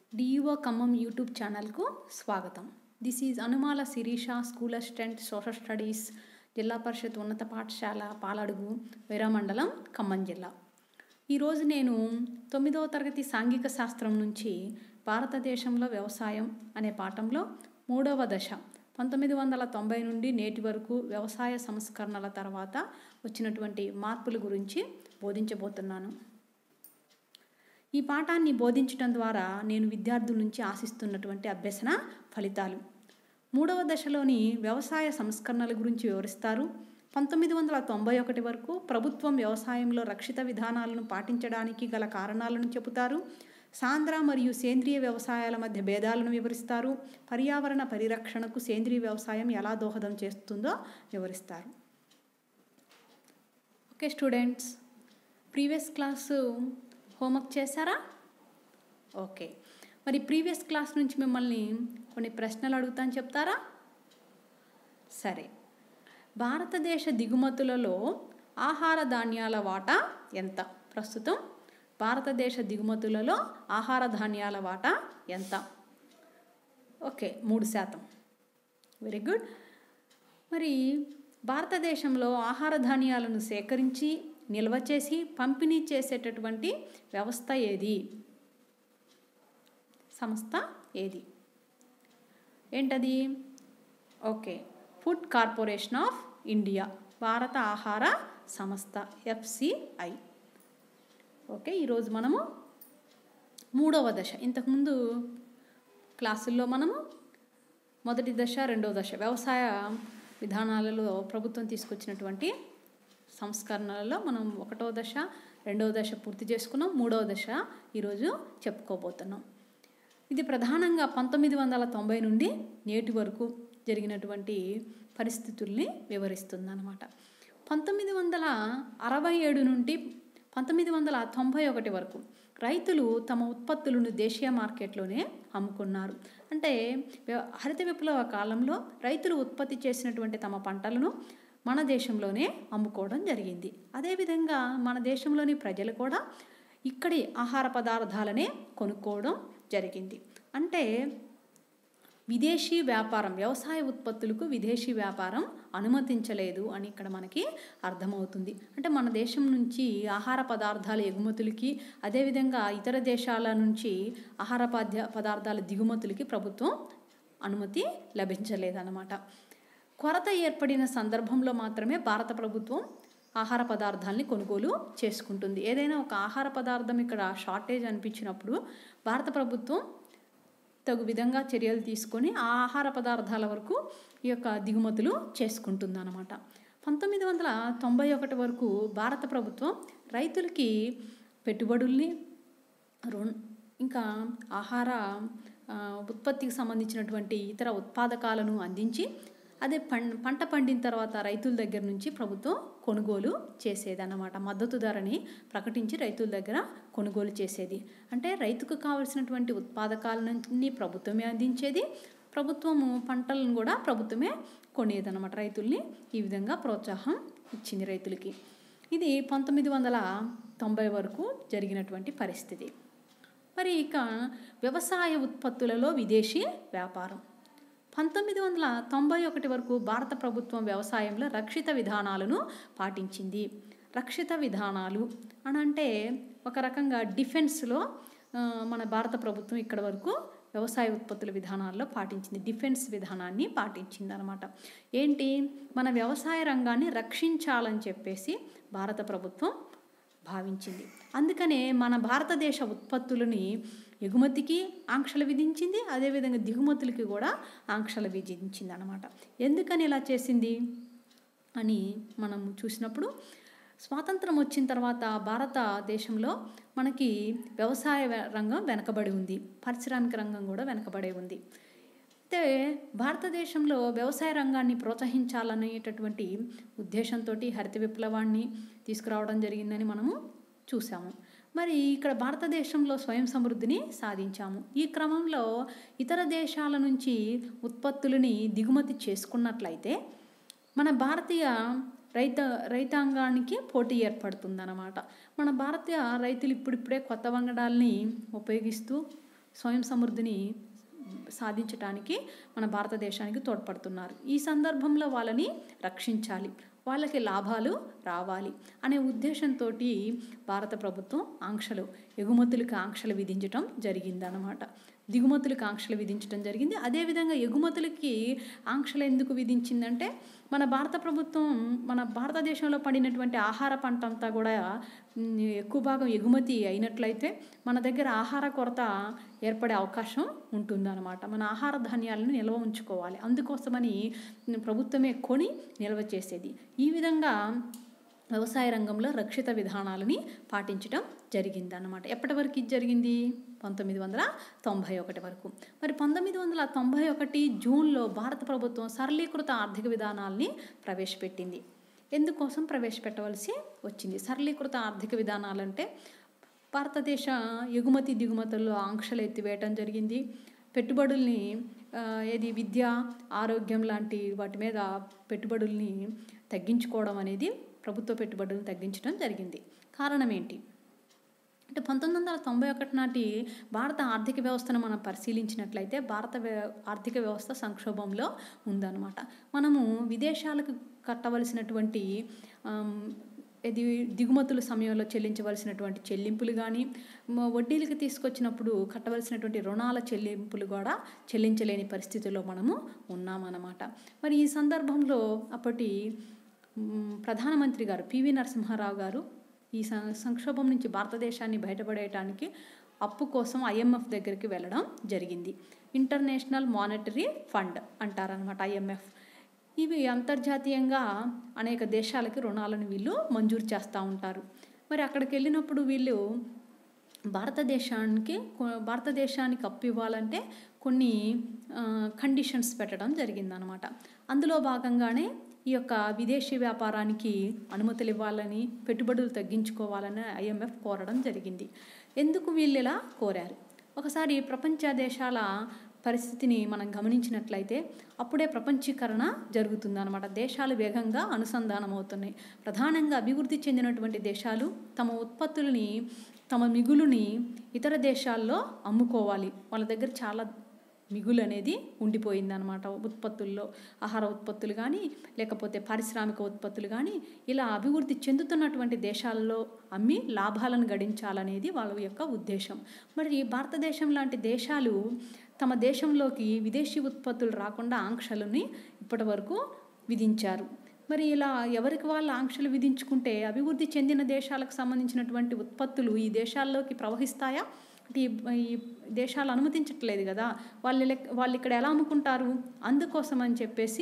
DEO Khammam YouTube ఛానల్కు స్వాగతం this is Anumala Sirisha school assistant social studies Zilla Parishad ఉన్నత పాఠశాల పాలడుగు వీరమండలం ఖమ్మం జిల్లా ఈరోజు నేను తొమ్మిదవ తరగతి సాంఘిక శాస్త్రం నుంచి భారతదేశంలో వ్యవసాయం అనే పాఠంలో మూడవ దశ పంతొమ్మిది వందల తొంభై నుండి నేటి వరకు వ్యవసాయ సంస్కరణల తర్వాత వచ్చినటువంటి మార్పుల గురించి బోధించబోతున్నాను ఈ పాఠాన్ని బోధించడం ద్వారా నేను విద్యార్థుల నుంచి ఆశిస్తున్నటువంటి అభ్యసన ఫలితాలు మూడవ దశలోని వ్యవసాయ సంస్కరణల గురించి వివరిస్తారు పంతొమ్మిది వందల తొంభై ఒకటి వరకు ప్రభుత్వం వ్యవసాయంలో రక్షిత విధానాలను పాటించడానికి గల కారణాలను చెబుతారు సాంద్ర మరియు సేంద్రియ వ్యవసాయాల మధ్య భేదాలను వివరిస్తారు పర్యావరణ పరిరక్షణకు సేంద్రియ వ్యవసాయం ఎలా దోహదం చేస్తుందో వివరిస్తారు okay students previous class homework చేశారా ఓకే మరి ప్రీవియస్ క్లాస్ నుంచి మిమ్మల్ని కొన్ని ప్రశ్నలు అడుగుతాను చెప్తారా సరే భారతదేశ దిగుమతులలో ఆహార ధాన్యాల వాటా ఎంత ప్రస్తుతం భారతదేశ దిగుమతులలో ఆహార ధాన్యాల వాటా ఎంత ఓకే మూడు శాతం వెరీ గుడ్ మరి భారతదేశంలో ఆహార ధాన్యాలను సేకరించి నిల్వ చేసి పంపిణీ చేసేటటువంటి వ్యవస్థ ఏది సంస్థ ఏది ఏంటది okay food corporation of India భారత ఆహార సంస్థ ఎఫ్సిఐ ఓకే ఈరోజు మనము మూడవ దశ ఇంతకుముందు క్లాసుల్లో మనము మొదటి దశ రెండవ దశ వ్యవసాయ విధానాలలో ప్రభుత్వం తీసుకొచ్చినటువంటి సంస్కరణలలో మనం ఒకటో దశ రెండవ దశ పూర్తి చేసుకున్నాం మూడవ దశ ఈరోజు చెప్పుకోబోతున్నాం ఇది ప్రధానంగా పంతొమ్మిది వందల తొంభై నుండి నేటి వరకు జరిగినటువంటి పరిస్థితుల్ని వివరిస్తుందన్నమాట పంతొమ్మిది వందల అరవై ఏడు నుండి పంతొమ్మిది వందల తొంభై ఒకటి వరకు రైతులు తమ ఉత్పత్తులను దేశీయ మార్కెట్లోనే అమ్ముకున్నారు అంటే హరిత విప్లవ కాలంలో రైతులు ఉత్పత్తి చేసినటువంటి తమ పంటలను మన దేశంలోనే అమ్ముకోవడం జరిగింది అదేవిధంగా మన దేశంలోని ప్రజలు కూడా ఇక్కడి ఆహార పదార్థాలనే కొనుక్కోవడం జరిగింది అంటే విదేశీ వ్యాపారం వ్యవసాయ ఉత్పత్తులకు విదేశీ వ్యాపారం అనుమతించలేదు అని ఇక్కడ మనకి అర్థమవుతుంది అంటే మన దేశం నుంచి ఆహార పదార్థాల ఎగుమతులకి అదేవిధంగా ఇతర దేశాల నుంచి ఆహార పద పదార్థాల దిగుమతులకి ప్రభుత్వం అనుమతి లభించలేదన్నమాట కొరత ఏర్పడిన సందర్భంలో మాత్రమే భారత ప్రభుత్వం ఆహార పదార్థాలని కొనుగోలు చేసుకుంటుంది ఏదైనా ఒక ఆహార పదార్థం ఇక్కడ షార్టేజ్ అనిపించినప్పుడు భారత ప్రభుత్వం తగు విధంగా చర్యలు తీసుకొని ఆ ఆహార పదార్థాల వరకు ఈ యొక్క దిగుమతులు చేసుకుంటుంది అనమాట పంతొమ్మిది వందల తొంభై ఒకటి వరకు భారత ప్రభుత్వం రైతులకి పెట్టుబడుల్ని రుణ ఇంకా ఆహార ఉత్పత్తికి సంబంధించినటువంటి ఇతర ఉత్పాదకాలను అందించి అదే పం పంట పండిన తర్వాత రైతుల దగ్గర నుంచి ప్రభుత్వం కొనుగోలు చేసేదన్నమాట మద్దతు ధరని ప్రకటించి రైతుల దగ్గర కొనుగోలు చేసేది అంటే రైతుకు కావలసినటువంటి ఉత్పాదకాలన్నీ ప్రభుత్వమే అందించేది ప్రభుత్వము పంటలను కూడా ప్రభుత్వమే కొనేదన్నమాట రైతుల్ని ఈ విధంగా ప్రోత్సాహం ఇచ్చింది రైతులకి ఇది పంతొమ్మిది వందల తొంభై వరకు జరిగినటువంటి పరిస్థితి మరి ఇక వ్యవసాయ ఉత్పత్తులలో విదేశీ వ్యాపారం పంతొమ్మిది వందల తొంభై ఒకటి వరకు భారత ప్రభుత్వం వ్యవసాయంలో రక్షిత విధానాలను పాటించింది రక్షిత విధానాలు అని అంటే ఒక రకంగా డిఫెన్స్లో మన భారత ప్రభుత్వం ఇక్కడ వరకు వ్యవసాయ ఉత్పత్తుల విధానాల్లో పాటించింది డిఫెన్స్ విధానాన్ని పాటించింది అనమాట ఏంటి మన వ్యవసాయ రంగాన్ని రక్షించాలని చెప్పేసి భారత ప్రభుత్వం భావించింది అందుకనే మన భారతదేశ ఉత్పత్తులని ఎగుమతికి ఆంక్షలు విధించింది అదేవిధంగా దిగుమతులకి కూడా ఆంక్షలు విధించింది అనమాట ఎందుకని ఇలా చేసింది అని మనం చూసినప్పుడు స్వాతంత్రం వచ్చిన తర్వాత భారతదేశంలో మనకి వ్యవసాయ రంగం వెనకబడి ఉంది పారిశ్రామిక రంగం కూడా వెనకబడి ఉంది అయితే భారతదేశంలో వ్యవసాయ రంగాన్ని ప్రోత్సహించాలనేటటువంటి ఉద్దేశంతో హరిత విప్లవాన్ని తీసుకురావడం జరిగిందని మనము చూసాము మరి ఇక్కడ భారతదేశంలో స్వయం సమృద్ధిని సాధించాము ఈ క్రమంలో ఇతర దేశాల నుంచి ఉత్పత్తులని దిగుమతి చేసుకున్నట్లయితే మన భారతీయ రైత రైతాంగానికి పోటీ ఏర్పడుతుందన్నమాట మన భారతీయ రైతులు ఇప్పుడిప్పుడే కొత్త వంగడాల్ని ఉపయోగిస్తూ స్వయం సమృద్ధిని సాధించటానికి మన భారతదేశానికి తోడ్పడుతున్నారు ఈ సందర్భంలో వాళ్ళని రక్షించాలి వాళ్ళకి లాభాలు రావాలి అనే ఉద్దేశంతో భారత ప్రభుత్వం ఆంక్షలు ఎగుమతులకు ఆంక్షలు విధించటం జరిగిందనమాట దిగుమతులకు ఆంక్షలు విధించడం జరిగింది అదేవిధంగా ఎగుమతులకి ఆంక్షలు ఎందుకు విధించిందంటే మన భారత ప్రభుత్వం మన భారతదేశంలో పడినటువంటి ఆహార పంట అంతా కూడా ఉమ్, ఎక్కువ భాగం ఎగుమతి అయినట్లయితే మన దగ్గర ఆహార కొరత ఏర్పడే అవకాశం ఉంటుందన్నమాట మన ఆహార ధాన్యాలను నిల్వ ఉంచుకోవాలి అందుకోసమని ప్రభుత్వమే కొని నిల్వ చేసేది ఈ విధంగా వ్యవసాయ రంగంలో రక్షిత విధానాలని పాటించడం జరిగిందన్నమాట ఎప్పటి వరకు ఇది జరిగింది పంతొమ్మిది వందల తొంభై ఒకటి వరకు మరి పంతొమ్మిది వందల తొంభై ఒకటి జూన్లో భారత ప్రభుత్వం సరళీకృత ఆర్థిక విధానాల్ని ప్రవేశపెట్టింది ఎందుకోసం ప్రవేశపెట్టవలసి వచ్చింది సరళీకృత ఆర్థిక విధానాలంటే భారతదేశ ఎగుమతి దిగుమతుల్లో ఆంక్షలు ఎత్తివేయటం జరిగింది పెట్టుబడుల్ని ఆ, ఏది విద్య ఆరోగ్యం లాంటి వాటి మీద పెట్టుబడుల్ని తగ్గించుకోవడం అనేది ప్రభుత్వ పెట్టుబడులను తగ్గించడం జరిగింది కారణం ఏంటి అంటే పంతొమ్మిది వందల తొంభై ఒకటి నాటి భారత ఆర్థిక వ్యవస్థను మనం పరిశీలించినట్లయితే భారత వ్య- ఆర్థిక వ్యవస్థ సంక్షోభంలో ఉందన్నమాట మనము విదేశాలకు కట్టవలసినటువంటి ఆమ్, ఇది దిగుమతుల సమయంలో చెల్లించవలసినటువంటి చెల్లింపులు కానీ మ- వడ్డీలకు తీసుకొచ్చినప్పుడు కట్టవలసినటువంటి రుణాల చెల్లింపులు కూడా చెల్లించలేని పరిస్థితిలో మనము ఉన్నామన్నమాట మరి ఈ సందర్భంలో అప్పటి మ్, ప్రధానమంత్రి గారు పివి నరసింహారావు గారు ఈ సం- సంక్షోభం నుంచి భారతదేశాన్ని బయటపడేయటానికి అప్పు కోసం ఐఎంఎఫ్ దగ్గరికి వెళ్ళడం జరిగింది ఇంటర్నేషనల్ మానిటరీ ఫండ్ అంటారనమాట ఐఎంఎఫ్ ఇవి అంతర్జాతీయంగా అనేక దేశాలకి రుణాలను వీళ్ళు మంజూరు చేస్తూ ఉంటారు మరి అక్కడికి వెళ్ళినప్పుడు వీళ్ళు భారతదేశానికి కొ- భారతదేశానికి అప్పు ఇవ్వాలంటే కొన్ని కండిషన్స్ పెట్టడం జరిగిందనమాట అందులో భాగంగానే ఈ యొక్క విదేశీ వ్యాపారానికి అనుమతులు ఇవ్వాలని పెట్టుబడులు తగ్గించుకోవాలని ఐఎంఎఫ్ కోరడం జరిగింది ఎందుకు వీళ్ళు ఇలా కోరారు ఒకసారి ప్రపంచ దేశాల పరిస్థితిని మనం గమనించినట్లయితే అప్పుడే ప్రపంచీకరణ జరుగుతుందన్నమాట దేశాలు వేగంగా అనుసంధానం అవుతున్నాయి ప్రధానంగా అభివృద్ధి చెందినటువంటి దేశాలు తమ ఉత్పత్తులని తమ మిగులుని ఇతర దేశాల్లో అమ్ముకోవాలి వాళ్ళ దగ్గర చాలా మిగులు అనేది ఉండిపోయిందనమాట ఉత్పత్తుల్లో ఆహార ఉత్పత్తులు కానీ లేకపోతే పారిశ్రామిక ఉత్పత్తులు కానీ ఇలా అభివృద్ధి చెందుతున్నటువంటి దేశాల్లో అమ్మి లాభాలను గడించాలనేది వాళ్ళ యొక్క ఉద్దేశం మరి భారతదేశం లాంటి దేశాలు తమ దేశంలోకి విదేశీ ఉత్పత్తులు రాకుండా ఆంక్షలని ఇప్పటివరకు విధించారు మరి ఇలా ఎవరికి వాళ్ళు ఆంక్షలు విధించుకుంటే అభివృద్ధి చెందిన దేశాలకు సంబంధించినటువంటి ఉత్పత్తులు ఈ దేశాల్లోకి ప్రవహిస్తాయా అంటే ఈ ఈ దేశాలు అనుమతించట్లేదు కదా వాళ్ళు లెక్- వాళ్ళు ఇక్కడ ఎలా అమ్ముకుంటారు అందుకోసం అని చెప్పేసి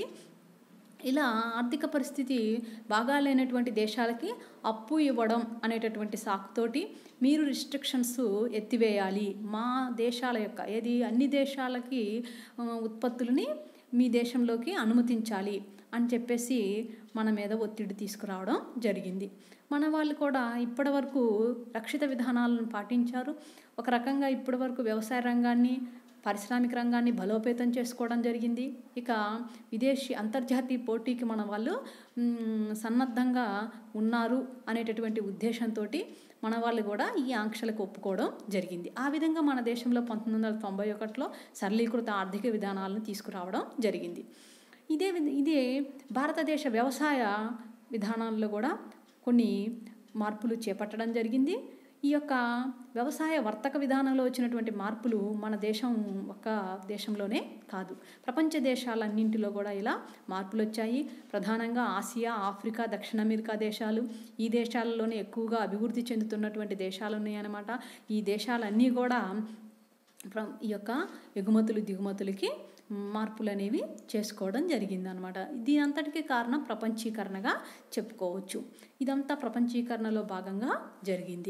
ఇలా ఆర్థిక పరిస్థితి బాగాలేనటువంటి దేశాలకి అప్పు ఇవ్వడం అనేటటువంటి సాకుతోటి మీరు రిస్ట్రిక్షన్స్ ఎత్తివేయాలి మా దేశాల యొక్క ఏది అన్ని దేశాలకి ఆ, ఉత్పత్తులని మీ దేశంలోకి అనుమతించాలి అని చెప్పేసి మన మీద ఒత్తిడి తీసుకురావడం జరిగింది మన వాళ్ళు కూడా ఇప్పటివరకు రక్షిత విధానాలను పాటించారు ఒక రకంగా ఇప్పటివరకు వ్యవసాయ రంగాన్ని పారిశ్రామిక రంగాన్ని బలోపేతం చేసుకోవడం జరిగింది ఇక విదేశీ అంతర్జాతీయ పోటీకి మన వాళ్ళు మ్, సన్నద్ధంగా ఉన్నారు అనేటటువంటి ఉద్దేశంతో మన వాళ్ళు కూడా ఈ ఆంక్షలకు ఒప్పుకోవడం జరిగింది ఆ విధంగా మన దేశంలో పంతొమ్మిది వందల తొంభై ఒకటిలో సరళీకృత ఆర్థిక విధానాలను తీసుకురావడం జరిగింది ఇదే విధ ఇదే భారతదేశ వ్యవసాయ విధానాల్లో కూడా కొన్ని మార్పులు చేపట్టడం జరిగింది ఈ యొక్క వ్యవసాయ వర్తక విధానంలో వచ్చినటువంటి మార్పులు మన దేశం ఒక దేశంలోనే కాదు ప్రపంచ దేశాలన్నింటిలో కూడా ఇలా మార్పులు వచ్చాయి ప్రధానంగా ఆసియా ఆఫ్రికా దక్షిణ అమెరికా దేశాలు ఈ దేశాలలోనే ఎక్కువగా అభివృద్ధి చెందుతున్నటువంటి దేశాలు ఉన్నాయన్నమాట ఈ దేశాలన్నీ కూడా ప్ర- ఈ యొక్క ఎగుమతులు దిగుమతులకి మార్పులు అనేవి చేసుకోవడం జరిగిందనమాట దీని అంతటికీ కారణం ప్రపంచీకరణగా చెప్పుకోవచ్చు ఇదంతా ప్రపంచీకరణలో భాగంగా జరిగింది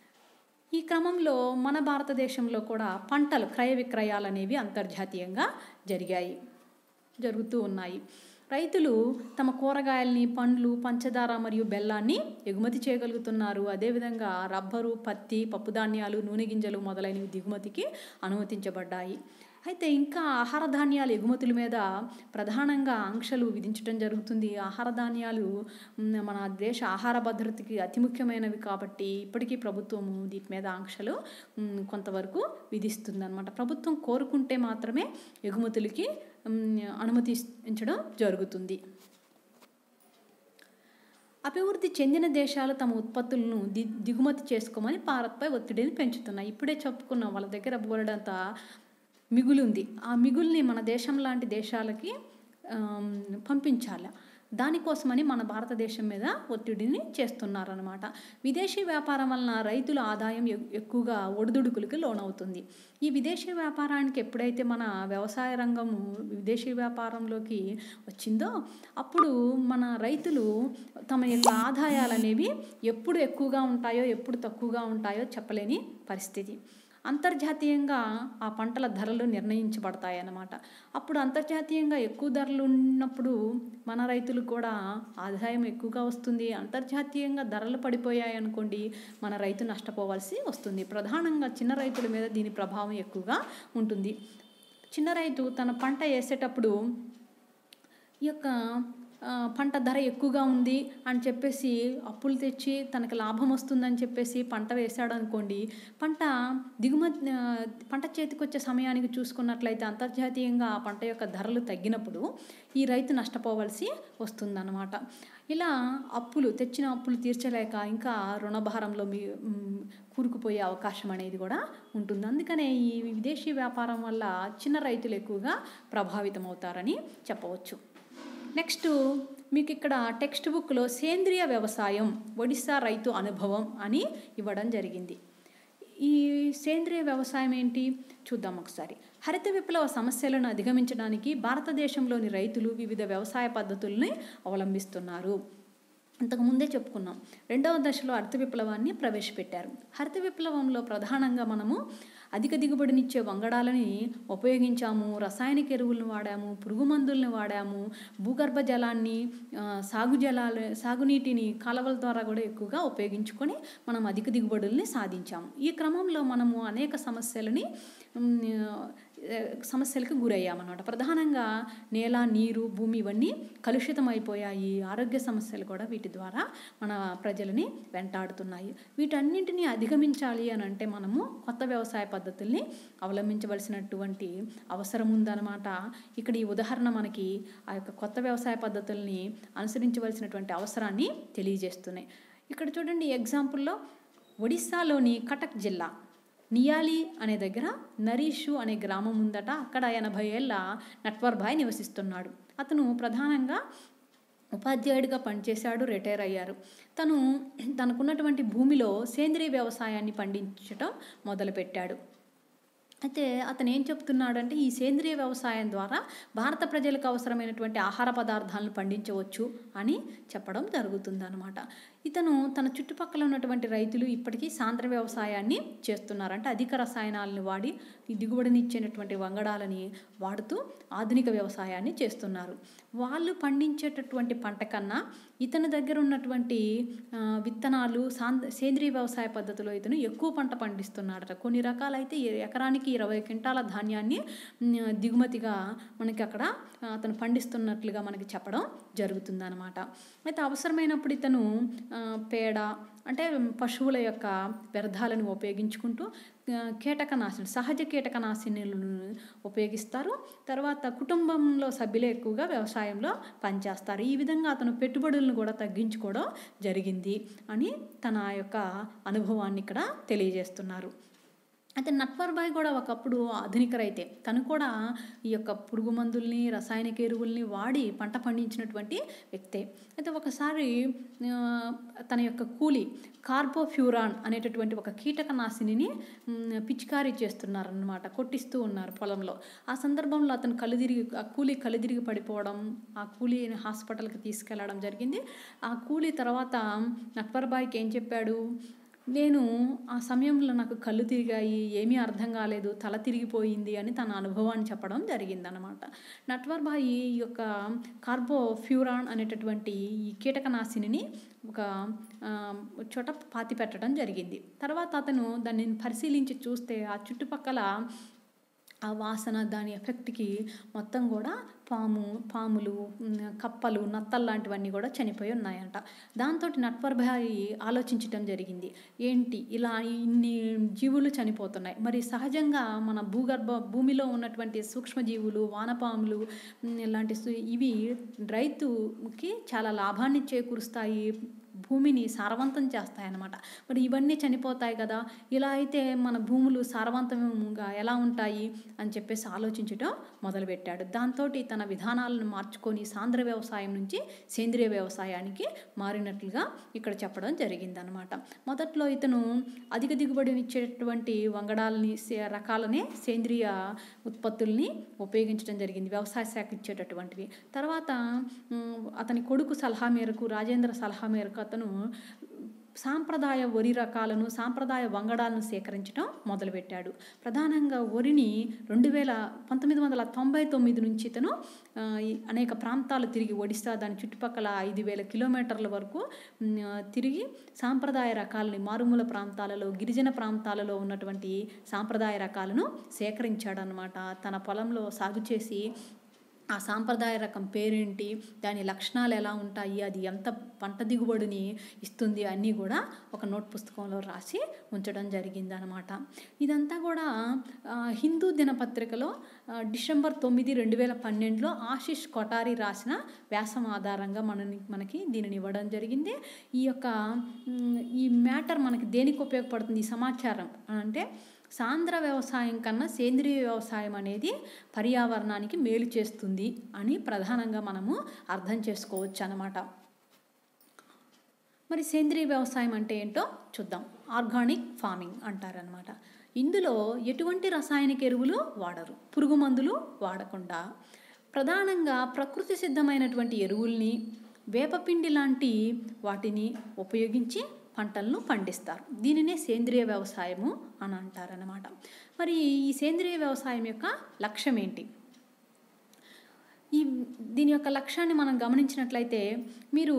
ఈ క్రమంలో మన భారతదేశంలో కూడా పంటలు క్రయ విక్రయాలు అనేవి అంతర్జాతీయంగా జరిగాయి జరుగుతూ ఉన్నాయి రైతులు తమ కూరగాయల్ని పండ్లు పంచదార మరియు బెల్లాన్ని ఎగుమతి చేయగలుగుతున్నారు అదేవిధంగా రబ్బరు పత్తి పప్పుధాన్యాలు నూనె గింజలు మొదలైనవి దిగుమతికి అనుమతించబడ్డాయి అయితే ఇంకా ఆహార ధాన్యాల ఎగుమతుల మీద ప్రధానంగా ఆంక్షలు విధించడం జరుగుతుంది ఆహార ధాన్యాలు మ్, మన దేశ ఆహార భద్రతకి అతి ముఖ్యమైనవి కాబట్టి ఇప్పటికీ ప్రభుత్వము వీటి మీద ఆంక్షలు మ్, కొంతవరకు విధిస్తుంది అనమాట ప్రభుత్వం కోరుకుంటే మాత్రమే ఎగుమతులకి మ్, అనుమతించడం జరుగుతుంది అభివృద్ధి చెందిన దేశాలు తమ ఉత్పత్తులను ది దిగుమతి చేసుకోమని భారత్పై ఒత్తిడిని పెంచుతున్నాయి ఇప్పుడే చెప్పుకున్నాం వాళ్ళ దగ్గర బోలెడంత మిగులు ఉంది ఆ మిగుల్ని మన దేశం లాంటి దేశాలకి ఆమ్, పంపించాలి దానికోసమని మన భారతదేశం మీద ఒత్తిడిని చేస్తున్నారనమాట విదేశీ వ్యాపారం వలన రైతుల ఆదాయం ఎ- ఎక్కువగా ఒడిదుడుకులకి లోనవుతుంది ఈ విదేశీ వ్యాపారానికి ఎప్పుడైతే మన వ్యవసాయ రంగము విదేశీ వ్యాపారంలోకి వచ్చిందో అప్పుడు మన రైతులు తమ యొక్క ఆదాయాలు అనేవి ఎప్పుడు ఎక్కువగా ఉంటాయో ఎప్పుడు తక్కువగా ఉంటాయో చెప్పలేని పరిస్థితి అంతర్జాతీయంగా ఆ పంటల ధరలు నిర్ణయించబడతాయి అన్నమాట అప్పుడు అంతర్జాతీయంగా ఎక్కువ ధరలు ఉన్నప్పుడు మన రైతులకు కూడా ఆదాయం ఎక్కువగా వస్తుంది అంతర్జాతీయంగా ధరలు పడిపోయాయి అనుకోండి మన రైతు నష్టపోవాల్సి వస్తుంది ప్రధానంగా చిన్న రైతుల మీద దీని ప్రభావం ఎక్కువగా ఉంటుంది చిన్న రైతు తన పంట వేసేటప్పుడు ఈ యొక్క ఆ, పంట ధర ఎక్కువగా ఉంది అని చెప్పేసి అప్పులు తెచ్చి తనకి లాభం వస్తుందని చెప్పేసి పంట వేశాడు అనుకోండి పంట దిగుమతి ఆ, పంట చేతికి వచ్చే సమయానికి చూసుకున్నట్లయితే అంతర్జాతీయంగా ఆ పంట యొక్క ధరలు తగ్గినప్పుడు ఈ రైతు నష్టపోవలసి వస్తుందన్నమాట ఇలా అప్పులు తెచ్చిన అప్పులు తీర్చలేక ఇంకా రుణభారంలో మీ మ్, కూరుకుపోయే అవకాశం అనేది కూడా ఉంటుంది అందుకనే ఈ విదేశీ వ్యాపారం వల్ల చిన్న రైతులు ఎక్కువగా ప్రభావితం అవుతారని చెప్పవచ్చు నెక్స్ట్ మీకు ఇక్కడ టెక్స్ట్ బుక్లో సేంద్రియ వ్యవసాయం ఒడిశా రైతు అనుభవం అని ఇవ్వడం జరిగింది ఈ సేంద్రియ వ్యవసాయం ఏంటి చూద్దాం ఒకసారి హరిత విప్లవ సమస్యలను అధిగమించడానికి భారతదేశంలోని రైతులు వివిధ వ్యవసాయ పద్ధతుల్ని అవలంబిస్తున్నారు ఇంతకు ముందే చెప్పుకున్నాం రెండవ దశలో హరిత విప్లవాన్ని ప్రవేశపెట్టారు హరిత విప్లవంలో ప్రధానంగా మనము అధిక దిగుబడినిచ్చే వంగడాలని ఉపయోగించాము రసాయనిక ఎరువులను వాడాము పురుగు మందుల్ని వాడాము భూగర్భ జలాన్ని ఆ, సాగు జలాలు సాగునీటిని కాలువల ద్వారా కూడా ఎక్కువగా ఉపయోగించుకొని మనం అధిక దిగుబడుల్ని సాధించాము ఈ క్రమంలో మనము అనేక సమస్యలని ఉమ్, ఆ, సమస్యలకు గురయ్యామన్నమాట ప్రధానంగా నేల నీరు భూమి ఇవన్నీ కలుషితం అయిపోయాయి ఆరోగ్య సమస్యలు కూడా వీటి ద్వారా మన ప్రజలని వెంటాడుతున్నాయి వీటన్నింటినీ అధిగమించాలి అని అంటే మనము కొత్త వ్యవసాయ పద్ధతుల్ని అవలంబించవలసినటువంటి అవసరం ఉందన్నమాట ఇక్కడ ఈ ఉదాహరణ మనకి ఆ యొక్క కొత్త వ్యవసాయ పద్ధతుల్ని అనుసరించవలసినటువంటి అవసరాన్ని తెలియజేస్తున్నాయి ఇక్కడ చూడండి ఎగ్జాంపుల్లో ఒడిస్సాలోని కటక్ జిల్లా నియాలి అనే దగ్గర నరీషు అనే గ్రామం ఉందట అక్కడ ఎనభై ఏళ్ళ నట్వర్భాయ్ నివసిస్తున్నాడు అతను ప్రధానంగా ఉపాధ్యాయుడిగా పనిచేశాడు రిటైర్ అయ్యారు తను తనకున్నటువంటి భూమిలో సేంద్రీయ వ్యవసాయాన్ని పండించటం మొదలుపెట్టాడు అయితే అతను ఏం చెప్తున్నాడంటే ఈ సేంద్రియ వ్యవసాయం ద్వారా భారత ప్రజలకు అవసరమైనటువంటి ఆహార పదార్థాలను పండించవచ్చు అని చెప్పడం జరుగుతుందన్నమాట ఇతను తన చుట్టుపక్కల ఉన్నటువంటి రైతులు ఇప్పటికీ సాంద్ర వ్యవసాయాన్ని చేస్తున్నారు అంటే అధిక రసాయనాలను వాడి ఈ దిగుబడినిచ్చేటటువంటి వంగడాలని వాడుతూ ఆధునిక వ్యవసాయాన్ని చేస్తున్నారు వాళ్ళు పండించేటటువంటి పంట కన్నా ఇతని దగ్గర ఉన్నటువంటి ఆ, విత్తనాలు సాంద్ర సేంద్రీయ వ్యవసాయ పద్ధతిలో ఇతను ఎక్కువ పంట పండిస్తున్నాడట కొన్ని రకాలైతే ఎ- ఎకరానికి ఇరవై క్వింటాల ధాన్యాన్ని మ్, దిగుమతిగా మనకి అక్కడ ఆ, అతను పండిస్తున్నట్లుగా మనకి చెప్పడం జరుగుతుందన్నమాట అయితే అవసరమైనప్పుడు ఇతను ఆ, పేడ అంటే పశువుల యొక్క వ్యర్థాలను ఉపయోగించుకుంటూ ఆ, కీటకనాశిని సహజ కీటకనాశినులను ఉపయోగిస్తారు తర్వాత కుటుంబంలో సభ్యులే ఎక్కువగా వ్యవసాయంలో పనిచేస్తారు ఈ విధంగా అతను పెట్టుబడులను కూడా తగ్గించుకోవడం జరిగింది అని తన యొక్క అనుభవాన్ని ఇక్కడ తెలియజేస్తున్నారు అయితే నట్వర్బాయ్ కూడా ఒకప్పుడు ఆధునిక రైతే తను కూడా ఈ యొక్క పురుగు మందుల్ని రసాయనిక ఎరువుల్ని వాడి పంట పండించినటువంటి వ్యక్తే అయితే ఒకసారి ఆ, తన యొక్క కూలి కార్బోఫ్యూరాన్ అనేటటువంటి ఒక కీటకనాశినిని మ్, పిచికారీ చేస్తున్నారన్నమాట కొట్టిస్తూ ఉన్నారు పొలంలో ఆ సందర్భంలో అతను కళ్ళు తిరిగి ఆ కూలి కళ్ళు తిరిగి పడిపోవడం ఆ కూలీని హాస్పిటల్కి తీసుకెళ్లడం జరిగింది ఆ కూలీ తర్వాత నట్వర్బాయ్కి ఏం చెప్పాడు నేను ఆ సమయంలో నాకు కళ్ళు తిరిగాయి ఏమీ అర్థం కాలేదు తల తిరిగిపోయింది అని తన అనుభవాన్ని చెప్పడం జరిగిందనమాట నట్వర్బాయి ఈ యొక్క కార్బోఫ్యూరాన్ అనేటటువంటి ఈ కీటకనాశినిని ఒక ఆ, చోట పాతి పెట్టడం జరిగింది తర్వాత అతను దాన్ని పరిశీలించి చూస్తే ఆ చుట్టుపక్కల ఆ వాసన దాని ఎఫెక్ట్కి మొత్తం కూడా పాము పాములు ఉమ్, కప్పలు నత్తలు లాంటివన్నీ కూడా చనిపోయి ఉన్నాయంట దాంతో నట్వర్భాయి ఆలోచించటం జరిగింది ఏంటి ఇలా ఇన్ని జీవులు చనిపోతున్నాయి మరి సహజంగా మన భూగర్భ భూమిలో ఉన్నటువంటి సూక్ష్మజీవులు వానపాములు ఉమ్, ఇలాంటి సు- ఇవి రైతుకి చాలా లాభాన్ని చేకూరుస్తాయి భూమిని సారవంతం చేస్తాయన్నమాట మరి ఇవన్నీ చనిపోతాయి కదా ఇలా అయితే మన భూములు సారవంతంగా ఎలా ఉంటాయి అని చెప్పేసి ఆలోచించటం మొదలుపెట్టాడు దాంతో తన విధానాలను మార్చుకొని సాంద్ర వ్యవసాయం నుంచి సేంద్రియ వ్యవసాయానికి మారినట్లుగా ఇక్కడ చెప్పడం జరిగిందనమాట మొదట్లో ఇతను అధిక దిగుబడినిచ్చేటువంటి వంగడాలని సే- రకాలనే సేంద్రియ ఉత్పత్తుల్ని ఉపయోగించడం జరిగింది వ్యవసాయ శాఖ ఇచ్చేటటువంటివి తర్వాత ఉమ్, అతని కొడుకు సలహా మేరకు రాజేంద్ర సలహా మేరకు అతను సాంప్రదాయ వరి రకాలను సాంప్రదాయ వంగడాలను సేకరించడం మొదలుపెట్టాడు ప్రధానంగా వరిని రెండు వేల పంతొమ్మిది వందల తొంభై తొమ్మిది నుంచి ఇతను ఆ, ఈ అనేక ప్రాంతాలు తిరిగి ఒడిశా దాని చుట్టుపక్కల ఐదు వేల కిలోమీటర్ల వరకు ఉమ్, ఆ, తిరిగి సాంప్రదాయ రకాలని మారుమూల ప్రాంతాలలో గిరిజన ప్రాంతాలలో ఉన్నటువంటి సాంప్రదాయ రకాలను సేకరించాడనమాట తన పొలంలో సాగు చేసి ఆ సాంప్రదాయ రకం పేరేంటి దాని లక్షణాలు ఎలా ఉంటాయి అది ఎంత పంట దిగుబడిని ఇస్తుంది అన్నీ కూడా ఒక నోట్ పుస్తకంలో రాసి ఉంచడం జరిగిందనమాట ఇదంతా కూడా ఆ, హిందూ దినపత్రికలో ఆ, డిసెంబర్ తొమ్మిది రెండు వేల పన్నెండులో ఆశిష్ కొటారి రాసిన వ్యాసం ఆధారంగా మనని మనకి దీనిని ఇవ్వడం జరిగింది ఈ యొక్క మ్, ఈ మ్యాటర్ మనకి దేనికి ఉపయోగపడుతుంది ఈ సమాచారం అంటే సాంద్ర వ్యవసాయం కన్నా సేంద్రియ వ్యవసాయం అనేది పర్యావరణానికి మేలు చేస్తుంది అని ప్రధానంగా మనము అర్థం చేసుకోవచ్చు అన్నమాట మరి సేంద్రియ వ్యవసాయం అంటే ఏంటో చూద్దాం ఆర్గానిక్ ఫార్మింగ్ అంటారనమాట ఇందులో ఎటువంటి రసాయనిక ఎరువులు వాడరు పురుగు మందులు వాడకుండా ప్రధానంగా ప్రకృతి సిద్ధమైనటువంటి ఎరువుల్ని వేపపిండి లాంటి వాటిని ఉపయోగించి పంటలను పండిస్తారు దీనినే సేంద్రియ వ్యవసాయము అని అంటారనమాట మరి ఈ సేంద్రియ వ్యవసాయం యొక్క లక్ష్యం ఏంటి ఈ దీని యొక్క లక్ష్యాన్ని మనం గమనించినట్లయితే మీరు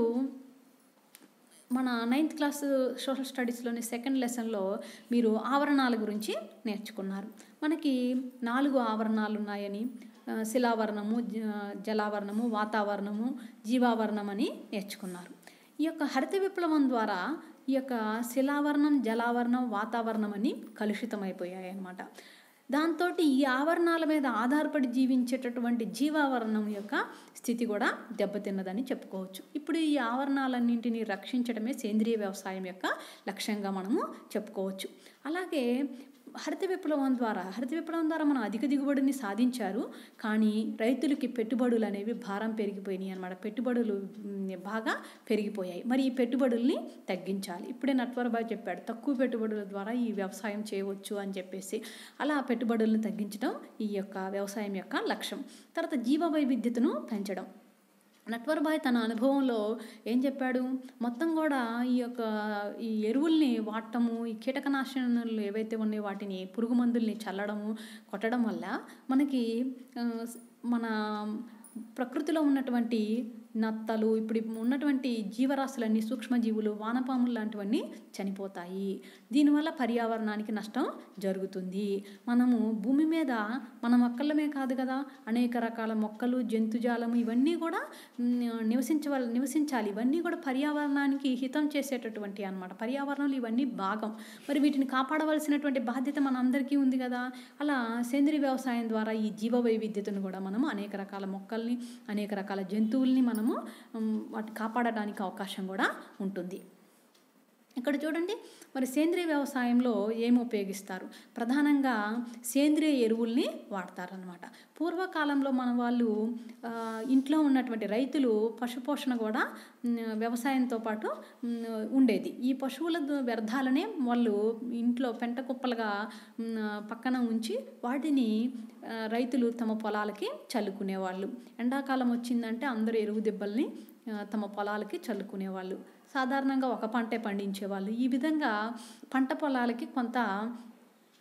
మన నైన్త్ క్లాస్ సోషల్ స్టడీస్లోని సెకండ్ లెసన్లో మీరు ఆవరణాల గురించి నేర్చుకున్నారు మనకి నాలుగు ఆవరణాలు ఉన్నాయని ఆ, శిలావరణము జ- జలావరణము వాతావరణము జీవావరణం అని నేర్చుకున్నారు ఈ యొక్క హరిత విప్లవం ద్వారా ఈ యొక్క శిలావరణం జలావరణం వాతావరణం అని కలుషితమైపోయాయి అన్నమాట దాంతో ఈ ఆవరణాల మీద ఆధారపడి జీవించేటటువంటి జీవావరణం యొక్క స్థితి కూడా దెబ్బతిన్నదని చెప్పుకోవచ్చు ఇప్పుడు ఈ ఆవరణాలన్నింటినీ రక్షించడమే సేంద్రియ వ్యవసాయం యొక్క లక్ష్యంగా మనము చెప్పుకోవచ్చు అలాగే హరిత విప్లవం ద్వారా హరిత విప్లవం ద్వారా మనం అధిక దిగుబడిని సాధించారు కానీ రైతులకి పెట్టుబడులు అనేవి భారం పెరిగిపోయినాయి అన్నమాట పెట్టుబడులు మ్, బాగా పెరిగిపోయాయి మరి ఈ పెట్టుబడుల్ని తగ్గించాలి ఇప్పుడే నట్వరబాయ్ చెప్పాడు తక్కువ పెట్టుబడుల ద్వారా ఈ వ్యవసాయం చేయవచ్చు అని చెప్పేసి అలా పెట్టుబడులను తగ్గించడం ఈ యొక్క వ్యవసాయం యొక్క లక్ష్యం తర్వాత జీవ వైవిధ్యతను పెంచడం నట్వర్బాయ్ తన అనుభవంలో ఏం చెప్పాడు మొత్తం కూడా ఈ యొక్క ఈ ఎరువుల్ని వాడటము ఈ కీటకనాశనాలు ఏవైతే ఉన్నాయో వాటిని పురుగు మందుల్ని చల్లడము కొట్టడం వల్ల మనకి ఆ, మన ప్రకృతిలో ఉన్నటువంటి నత్తలు ఇప్పుడు ఉన్నటువంటి జీవరాశులన్నీ సూక్ష్మజీవులు వానపాములు లాంటివన్నీ చనిపోతాయి దీనివల్ల పర్యావరణానికి నష్టం జరుగుతుంది మనము భూమి మీద మన మొక్కలమే కాదు కదా అనేక రకాల మొక్కలు జంతుజాలము ఇవన్నీ కూడా మ్, నివసించవల నివసించాలి ఇవన్నీ కూడా పర్యావరణానికి హితం చేసేటటువంటి అన్నమాట పర్యావరణంలో ఇవన్నీ భాగం మరి వీటిని కాపాడవలసినటువంటి బాధ్యత మన అందరికీ ఉంది కదా అలా సేంద్రీయ వ్యవసాయం ద్వారా ఈ జీవ వైవిధ్యతను కూడా మనము అనేక రకాల మొక్కల్ని అనేక రకాల జంతువుల్ని మనము మ్, వాటి కాపాడడానికి అవకాశం కూడా ఉంటుంది ఇక్కడ చూడండి మరి సేంద్రియ వ్యవసాయంలో ఏమి ఉపయోగిస్తారు ప్రధానంగా సేంద్రియ ఎరువుల్ని వాడతారనమాట పూర్వకాలంలో మన వాళ్ళు ఆ, ఇంట్లో ఉన్నటువంటి రైతులు పశుపోషణ కూడా మ్, వ్యవసాయంతో పాటు మ్, ఉండేది ఈ పశువుల ద- వ్యర్థాలనే వాళ్ళు ఇంట్లో పెంట కుప్పలుగా మ్, పక్కన ఉంచి వాటిని ఆ, రైతులు తమ పొలాలకి చల్లుకునేవాళ్ళు ఎండాకాలం వచ్చిందంటే అందరూ ఎరువు దెబ్బల్ని ఆ, తమ పొలాలకి చల్లుకునేవాళ్ళు సాధారణంగా ఒక పంటే పండించేవాళ్ళు ఈ విధంగా పంట పొలాలకి కొంత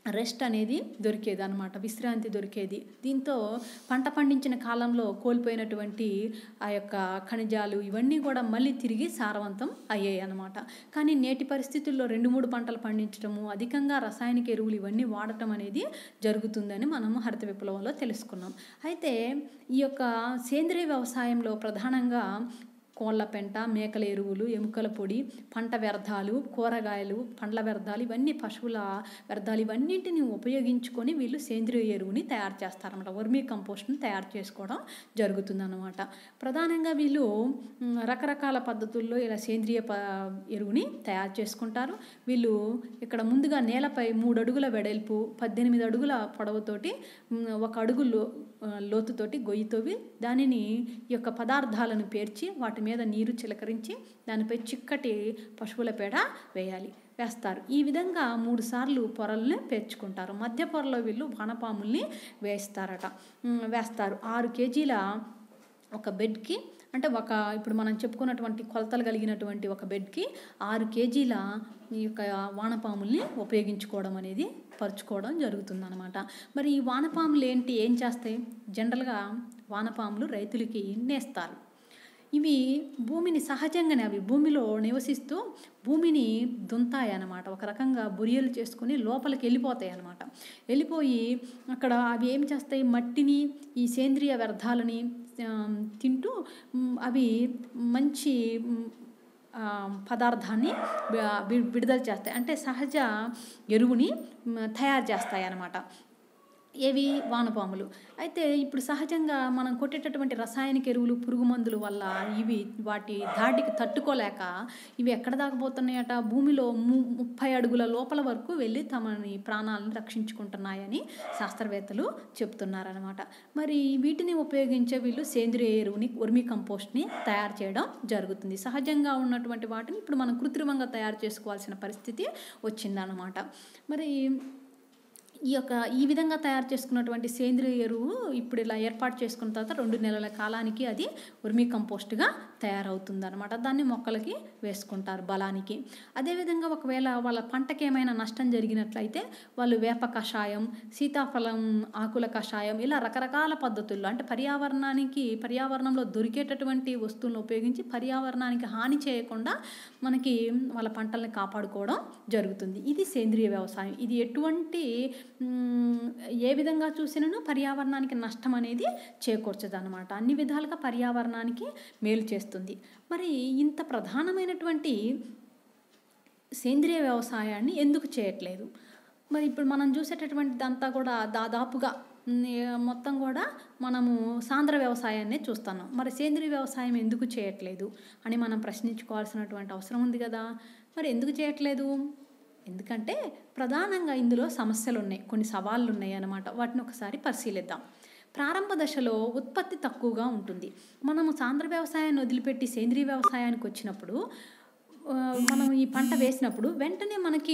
రెస్ట్ అనేది దొరికేది అనమాట విశ్రాంతి దొరికేది దీంతో పంట పండించిన కాలంలో కోల్పోయినటువంటి ఆ యొక్క ఖనిజాలు ఇవన్నీ కూడా మళ్ళీ తిరిగి సారవంతం అయ్యాయి అనమాట కానీ నేటి పరిస్థితుల్లో రెండు మూడు పంటలు పండించడము అధికంగా రసాయనిక ఎరువులు ఇవన్నీ వాడటం అనేది జరుగుతుందని మనము హరిత విప్లవంలో తెలుసుకున్నాం అయితే ఈ యొక్క సేంద్రియ వ్యవసాయంలో ప్రధానంగా కోళ్ళ పెంట మేకల ఎరువులు ఎముకల పొడి పంట వ్యర్థాలు కూరగాయలు పండ్ల వ్యర్థాలు ఇవన్నీ పశువుల వ్యర్థాలు ఇవన్నింటిని ఉపయోగించుకొని వీళ్ళు సేంద్రియ ఎరువుని తయారు చేస్తారన్నమాట వర్మీ కంపోస్ట్ని తయారు చేసుకోవడం జరుగుతుందన్నమాట ప్రధానంగా వీళ్ళు మ్, రకరకాల పద్ధతుల్లో ఇలా సేంద్రియ ప ఎరువుని తయారు చేసుకుంటారు వీళ్ళు ఇక్కడ ముందుగా నేలపై మూడు అడుగుల వెడల్పు పద్దెనిమిది అడుగుల పొడవుతోటి మ్, ఒక అడుగు లో ఆ, లోతుతోటి గొయ్యి తవ్వి దానిని ఈ యొక్క పదార్థాలను పేర్చి వాటి మీద నీరు చిలకరించి దానిపై చిక్కటి పశువుల పేడ వేయాలి వేస్తారు ఈ విధంగా మూడు సార్లు పొరల్ని పేర్చుకుంటారు మధ్య పొరలో వీళ్ళు వానపాముల్ని వేస్తారట ఉమ్, వేస్తారు ఆరు కేజీల ఒక బెడ్కి అంటే ఒక ఇప్పుడు మనం చెప్పుకున్నటువంటి కొలతలు కలిగినటువంటి ఒక బెడ్కి ఆరు కేజీల ఈ యొక్క వానపాముల్ని ఉపయోగించుకోవడం అనేది పరుచుకోవడం జరుగుతుందన్నమాట మరి ఈ వానపాములు ఏంటి ఏం చేస్తాయి జనరల్గా వానపాములు రైతులకి నేస్తారు ఇవి భూమిని సహజంగానే అవి భూమిలో నివసిస్తూ భూమిని దుంతాయి అన్నమాట ఒక రకంగా బొరియలు చేసుకుని లోపలికి వెళ్ళిపోతాయి అన్నమాట వెళ్ళిపోయి అక్కడ అవి ఏం చేస్తాయి మట్టిని ఈ సేంద్రియ వ్యర్థాలని ఆ, తింటూ మ్, అవి మంచి మ్, ఆ, పదార్థాన్ని వి- వి- విడుదల చేస్తాయి అంటే సహజ ఎరువుని మ్, తయారు చేస్తాయి అన్నమాట ఏవి వానపాములు అయితే ఇప్పుడు సహజంగా మనం కొట్టేటటువంటి రసాయనిక ఎరువులు పురుగు మందుల వల్ల ఇవి వాటి ధాటికి తట్టుకోలేక ఇవి ఎక్కడ దాకపోతున్నాయట భూమిలో ము ముప్పై అడుగుల లోపల వరకు వెళ్ళి తమని ప్రాణాలను రక్షించుకుంటున్నాయని శాస్త్రవేత్తలు చెప్తున్నారనమాట మరి వీటిని ఉపయోగించే వీళ్ళు సేంద్రియ ఎరువుని వర్మీ కంపోస్ట్ని తయారు చేయడం జరుగుతుంది సహజంగా ఉన్నటువంటి వాటిని ఇప్పుడు మనం కృత్రిమంగా తయారు చేసుకోవాల్సిన పరిస్థితి వచ్చిందనమాట మరి ఈ యొక్క ఈ విధంగా తయారు చేసుకున్నటువంటి సేంద్రియ ఎరువు ఇప్పుడు ఇలా ఏర్పాటు చేసుకున్న తర్వాత రెండు నెలల కాలానికి అది ఉర్మీ కంపోస్ట్గా తయారవుతుంది అనమాట దాన్ని మొక్కలకి వేసుకుంటారు బలానికి అదేవిధంగా ఒకవేళ వాళ్ళ పంటకి ఏమైనా నష్టం జరిగినట్లయితే వాళ్ళు వేప కషాయం సీతాఫలం ఆకుల కషాయం ఇలా రకరకాల పద్ధతుల్లో అంటే పర్యావరణానికి పర్యావరణంలో దొరికేటటువంటి వస్తువులను ఉపయోగించి పర్యావరణానికి హాని చేయకుండా మనకి వాళ్ళ పంటల్ని కాపాడుకోవడం జరుగుతుంది ఇది సేంద్రియ వ్యవసాయం ఇది ఎటువంటి మ్, ఏ విధంగా చూసినను పర్యావరణానికి నష్టం అనేది చేకూర్చదు అనమాట అన్ని విధాలుగా పర్యావరణానికి మేలు చేస్తుంది మరి ఇంత ప్రధానమైనటువంటి సేంద్రియ వ్యవసాయాన్ని ఎందుకు చేయట్లేదు మరి ఇప్పుడు మనం చూసేటటువంటిదంతా కూడా దాదాపుగా మ్, ఏ- మొత్తం కూడా మనము సాంద్ర వ్యవసాయాన్నే చూస్తున్నాం మరి సేంద్రియ వ్యవసాయం ఎందుకు చేయట్లేదు అని మనం ప్రశ్నించుకోవాల్సినటువంటి అవసరం ఉంది కదా మరి ఎందుకు చేయట్లేదు ఎందుకంటే ప్రధానంగా ఇందులో సమస్యలు ఉన్నాయి కొన్ని సవాళ్ళు ఉన్నాయి అన్నమాట వాటిని ఒకసారి పరిశీలిద్దాం ప్రారంభ దశలో ఉత్పత్తి తక్కువగా ఉంటుంది మనము సాంద్ర వ్యవసాయాన్ని వదిలిపెట్టి సేంద్రియ వ్యవసాయానికి వచ్చినప్పుడు ఆ, మనం ఈ పంట వేసినప్పుడు వెంటనే మనకి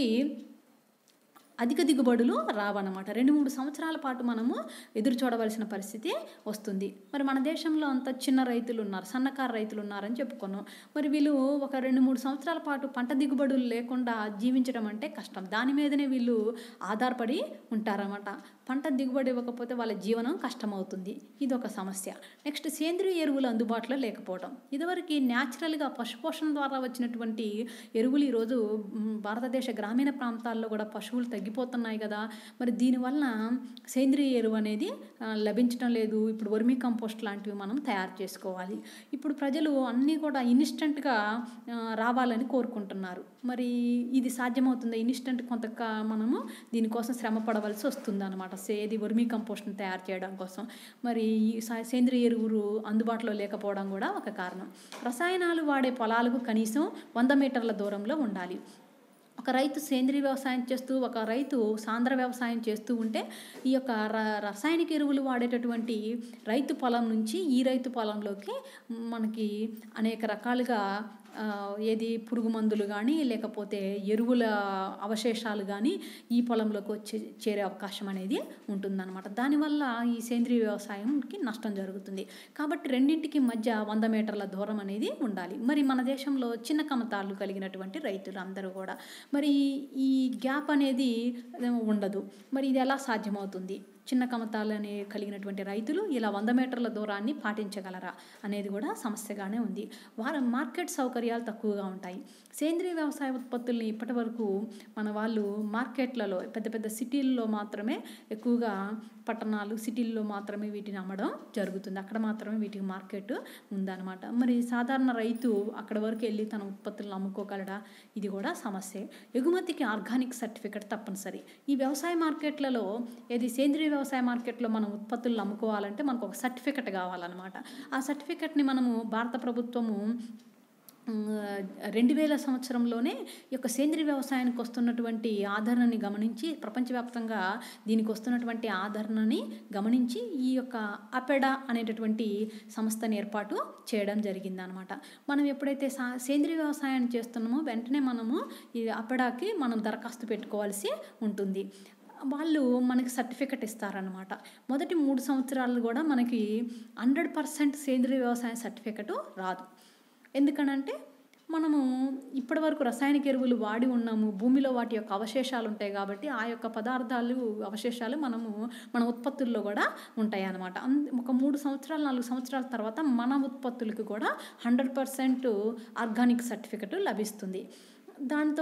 అధిక దిగుబడులు రావన్నమాట రెండు మూడు సంవత్సరాల పాటు మనము ఎదురు చూడవలసిన పరిస్థితి వస్తుంది మరి మన దేశంలో అంత చిన్న రైతులు ఉన్నారు సన్నకారు రైతులు ఉన్నారని చెప్పుకున్నాం మరి వీళ్ళు ఒక రెండు మూడు సంవత్సరాల పాటు పంట దిగుబడులు లేకుండా జీవించడం అంటే కష్టం దాని మీదనే వీళ్ళు ఆధారపడి ఉంటారన్నమాట పంట దిగుబడి ఇవ్వకపోతే వాళ్ళ జీవనం కష్టమవుతుంది ఇది ఒక సమస్య నెక్స్ట్ సేంద్రియ ఎరువులు అందుబాటులో లేకపోవడం ఇదివరకు న్యాచురల్గా పశుపోషణ ద్వారా వచ్చినటువంటి ఎరువులు ఈరోజు మ్, భారతదేశ గ్రామీణ ప్రాంతాల్లో కూడా పశువులు తగ్గిపోతున్నాయి కదా మరి దీనివల్ల సేంద్రియ ఎరువు అనేది ఆ, లభించడం లేదు ఇప్పుడు వర్మీ కంపోస్ట్ లాంటివి మనం తయారు చేసుకోవాలి ఇప్పుడు ప్రజలు అన్నీ కూడా ఇన్స్టెంట్గా రావాలని కోరుకుంటున్నారు మరి ఇది సాధ్యమవుతుందా ఇన్స్టెంట్ కొంత క- మనము దీనికోసం శ్రమ పడవలసి వస్తుంది అనమాట ఏది వర్మీ కంపోస్ట్ని తయారు చేయడం కోసం మరి ఈ సా- సేంద్రియ ఎరువులు అందుబాటులో లేకపోవడం కూడా ఒక కారణం రసాయనాలు వాడే పొలాలకు కనీసం వంద మీటర్ల దూరంలో ఉండాలి ఒక రైతు సేంద్రీయ వ్యవసాయం చేస్తూ ఒక రైతు సాంద్ర వ్యవసాయం చేస్తూ ఉంటే ఈ యొక్క ర- రసాయనిక ఎరువులు వాడేటటువంటి రైతు పొలం నుంచి ఈ రైతు పొలంలోకి మనకి అనేక రకాలుగా ఆ, ఏది పురుగు మందులు కానీ లేకపోతే ఎరువుల అవశేషాలు కానీ ఈ పొలంలోకి వచ్చి చేరే అవకాశం అనేది ఉంటుందన్నమాట దానివల్ల ఈ సేంద్రీయ వ్యవసాయంకి నష్టం జరుగుతుంది కాబట్టి రెండింటికి మధ్య వంద మీటర్ల దూరం అనేది ఉండాలి మరి మన దేశంలో చిన్న కమతాలు కలిగినటువంటి రైతులు అందరూ కూడా మరి ఈ గ్యాప్ అనేది ఉండదు మరి ఇది ఎలా సాధ్యమవుతుంది చిన్న కమతాలని కలిగినటువంటి రైతులు ఇలా వంద మీటర్ల దూరాన్ని పాటించగలరా అనేది కూడా సమస్యగానే ఉంది వారి మార్కెట్ సౌకర్యాలు తక్కువగా ఉంటాయి సేంద్రీయ వ్యవసాయ ఉత్పత్తుల్ని ఇప్పటి వరకు మన వాళ్ళు మార్కెట్లలో పెద్ద పెద్ద సిటీల్లో మాత్రమే ఎక్కువగా పట్టణాలు సిటీల్లో మాత్రమే వీటిని అమ్మడం జరుగుతుంది అక్కడ మాత్రమే వీటికి మార్కెట్ ఉందన్నమాట మరి సాధారణ రైతు అక్కడ వరకు వెళ్ళి తన ఉత్పత్తులను అమ్ముకోగలడా ఇది కూడా సమస్య ఎగుమతికి ఆర్గానిక్ సర్టిఫికెట్ తప్పనిసరి ఈ వ్యవసాయ మార్కెట్లలో ఏది సేంద్రీయ వ్యవసాయ మార్కెట్లో మనం ఉత్పత్తులను అమ్ముకోవాలంటే మనకు ఒక సర్టిఫికెట్ కావాలన్నమాట ఆ సర్టిఫికెట్ని మనము భారత ప్రభుత్వము రెండు వేల సంవత్సరంలోనే ఈ యొక్క సేంద్రీయ వ్యవసాయానికి వస్తున్నటువంటి ఆదరణని గమనించి ప్రపంచవ్యాప్తంగా దీనికి వస్తున్నటువంటి ఆదరణని గమనించి ఈ యొక్క అపెడా అనేటటువంటి సంస్థని ఏర్పాటు చేయడం జరిగిందనమాట మనం ఎప్పుడైతే సా సేంద్రీయ వ్యవసాయాన్ని చేస్తున్నామో వెంటనే మనము ఈ అపెడాకి మనం దరఖాస్తు పెట్టుకోవాల్సి ఉంటుంది వాళ్ళు మనకి సర్టిఫికెట్ ఇస్తారనమాట మొదటి మూడు సంవత్సరాలు కూడా మనకి హండ్రెడ్ పర్సెంట్ సేంద్రీయ వ్యవసాయ సర్టిఫికెట్ రాదు ఎందుకనంటే మనము ఇప్పటివరకు రసాయనిక ఎరువులు వాడి ఉన్నాము భూమిలో వాటి యొక్క అవశేషాలు ఉంటాయి కాబట్టి ఆ యొక్క పదార్థాలు అవశేషాలు మనము మన ఉత్పత్తుల్లో కూడా ఉంటాయి అన్నమాట అంద- ఒక మూడు సంవత్సరాలు నాలుగు సంవత్సరాల తర్వాత మన ఉత్పత్తులకు కూడా హండ్రెడ్ పర్సెంట్ ఆర్గానిక్ సర్టిఫికెట్ లభిస్తుంది దాంతో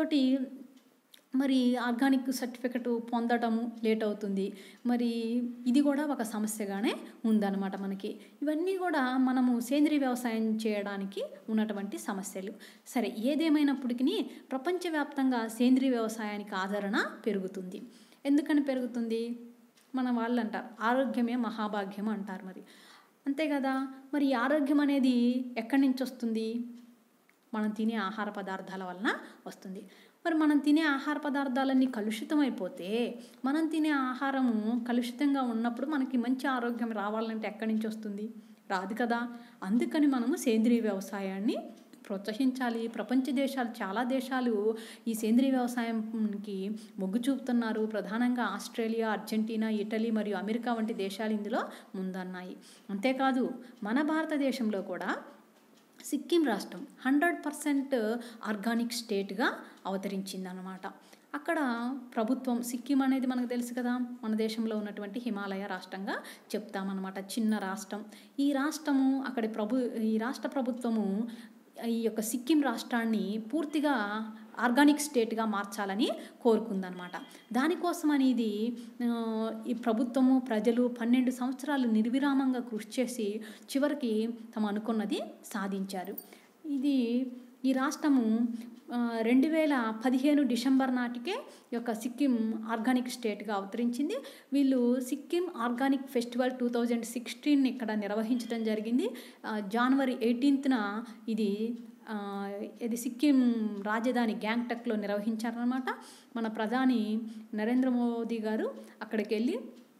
మరి ఆర్గానిక్ సర్టిఫికెట్ పొందడము లేట్ అవుతుంది మరి ఇది కూడా ఒక సమస్యగానే ఉందన్నమాట మనకి ఇవన్నీ కూడా మనము సేంద్రీయ వ్యవసాయం చేయడానికి ఉన్నటువంటి సమస్యలు సరే ఏదేమైనప్పటికీ ప్రపంచవ్యాప్తంగా సేంద్రీయ వ్యవసాయానికి ఆదరణ పెరుగుతుంది ఎందుకని పెరుగుతుంది మన వాళ్ళు అంటారు ఆరోగ్యమే మహాభాగ్యం అంటారు మరి అంతే కదా మరి ఈ ఆరోగ్యం అనేది ఎక్కడి నుంచి వస్తుంది మనం తినే ఆహార పదార్థాల వలన వస్తుంది మరి మనం తినే ఆహార పదార్థాలన్నీ కలుషితం అయిపోతే మనం తినే ఆహారము కలుషితంగా ఉన్నప్పుడు మనకి మంచి ఆరోగ్యం రావాలంటే ఎక్కడి నుంచి వస్తుంది రాదు కదా అందుకని మనము సేంద్రీయ వ్యవసాయాన్ని ప్రోత్సహించాలి ప్రపంచ దేశాలు చాలా దేశాలు ఈ సేంద్రీయ వ్యవసాయంకి మొగ్గు చూపుతున్నారు ప్రధానంగా ఆస్ట్రేలియా అర్జెంటీనా ఇటలీ మరియు అమెరికా వంటి దేశాలు ఇందులో ముందన్నాయి అంతేకాదు మన భారతదేశంలో కూడా సిక్కిం రాష్ట్రం హండ్రెడ్ పర్సెంట్ ఆర్గానిక్ స్టేట్గా అవతరించిందనమాట అక్కడ ప్రభుత్వం సిక్కిం అనేది మనకు తెలుసు కదా మన దేశంలో ఉన్నటువంటి హిమాలయ రాష్ట్రంగా చెప్తామన్నమాట చిన్న రాష్ట్రం ఈ రాష్ట్రము అక్కడి ప్రభు ఈ రాష్ట్ర ప్రభుత్వము ఈ యొక్క సిక్కిం రాష్ట్రాన్ని పూర్తిగా ఆర్గానిక్ స్టేట్గా మార్చాలని కోరుకుందనమాట దానికోసం అనేది ఆ, ఈ ప్రభుత్వము ప్రజలు పన్నెండు సంవత్సరాలు నిర్విరామంగా కృషి చేసి చివరికి తమ అనుకున్నది సాధించారు ఇది ఈ రాష్ట్రము ఆ, రెండు వేల పదిహేను డిసెంబర్ నాటికే ఈ యొక్క సిక్కిం ఆర్గానిక్ స్టేట్గా అవతరించింది వీళ్ళు Sikkim organic festival two thousand sixteen ఇక్కడ నిర్వహించడం జరిగింది ఆ, జనవరి ఎయిటీన్త్న ఇది ఆ, ఇది సిక్కిం రాజధాని గ్యాంగ్టక్లో నిర్వహించారనమాట మన ప్రధాని నరేంద్ర మోదీ గారు అక్కడికి వెళ్ళి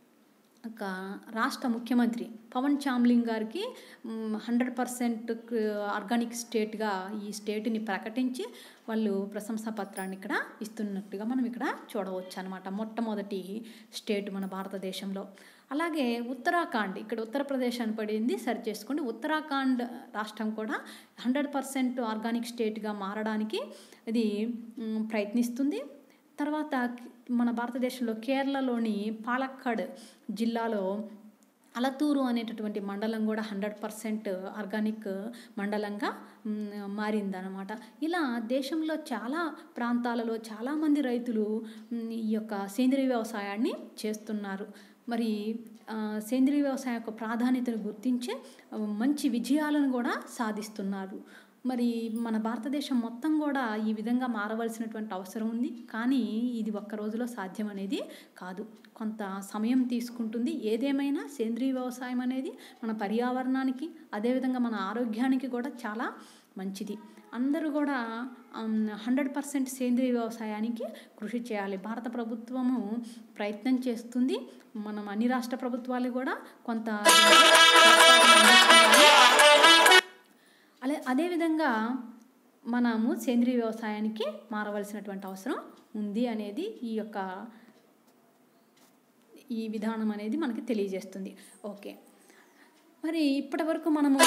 ఒక రాష్ట్ర ముఖ్యమంత్రి పవన్ చామ్లింగ్ గారికి హండ్రెడ్ పర్సెంట్ ఆర్గానిక్ స్టేట్గా ఈ స్టేట్ని ప్రకటించి వాళ్ళు ప్రశంసా పత్రాన్ని ఇక్కడ ఇస్తున్నట్టుగా మనం ఇక్కడ చూడవచ్చు అనమాట మొట్టమొదటి స్టేట్ మన భారతదేశంలో అలాగే ఉత్తరాఖండ్ ఇక్కడ ఉత్తరప్రదేశ్ అని పడింది సరి చేసుకోండి ఉత్తరాఖండ్ రాష్ట్రం కూడా హండ్రెడ్ పర్సెంట్ ఆర్గానిక్ స్టేట్గా మారడానికి ఇది మ్, ప్రయత్నిస్తుంది తర్వాత మన భారతదేశంలో కేరళలోని పాలక్కడ్ జిల్లాలో అలతూరు అనేటటువంటి మండలం కూడా హండ్రెడ్ పర్సెంట్ ఆర్గానిక్ మండలంగా మ్, మారిందనమాట ఇలా దేశంలో చాలా ప్రాంతాలలో చాలామంది రైతులు మ్, ఈ యొక్క సేంద్రీయ వ్యవసాయాన్ని చేస్తున్నారు మరి ఆ, సేంద్రీయ వ్యవసాయం యొక్క ప్రాధాన్యతను గుర్తించి ఆ, మంచి విజయాలను కూడా సాధిస్తున్నారు మరి మన భారతదేశం మొత్తం కూడా ఈ విధంగా మారవలసినటువంటి అవసరం ఉంది కానీ ఇది ఒక్క రోజులో సాధ్యం అనేది కాదు కొంత సమయం తీసుకుంటుంది ఏదేమైనా సేంద్రీయ వ్యవసాయం అనేది మన పర్యావరణానికి అదేవిధంగా మన ఆరోగ్యానికి కూడా చాలా మంచిది అందరూ కూడా హండ్రెడ్ పర్సెంట్ సేంద్రీయ వ్యవసాయానికి కృషి చేయాలి భారత ప్రభుత్వము ప్రయత్నం చేస్తుంది మనం అన్ని రాష్ట్ర ప్రభుత్వాలు కూడా కొంత అలా అదేవిధంగా మనము సేంద్రీయ వ్యవసాయానికి మారవలసినటువంటి అవసరం ఉంది అనేది ఈ యొక్క ఈ విధానం అనేది మనకి తెలియజేస్తుంది ఓకే మరి ఇప్పటి వరకు మనము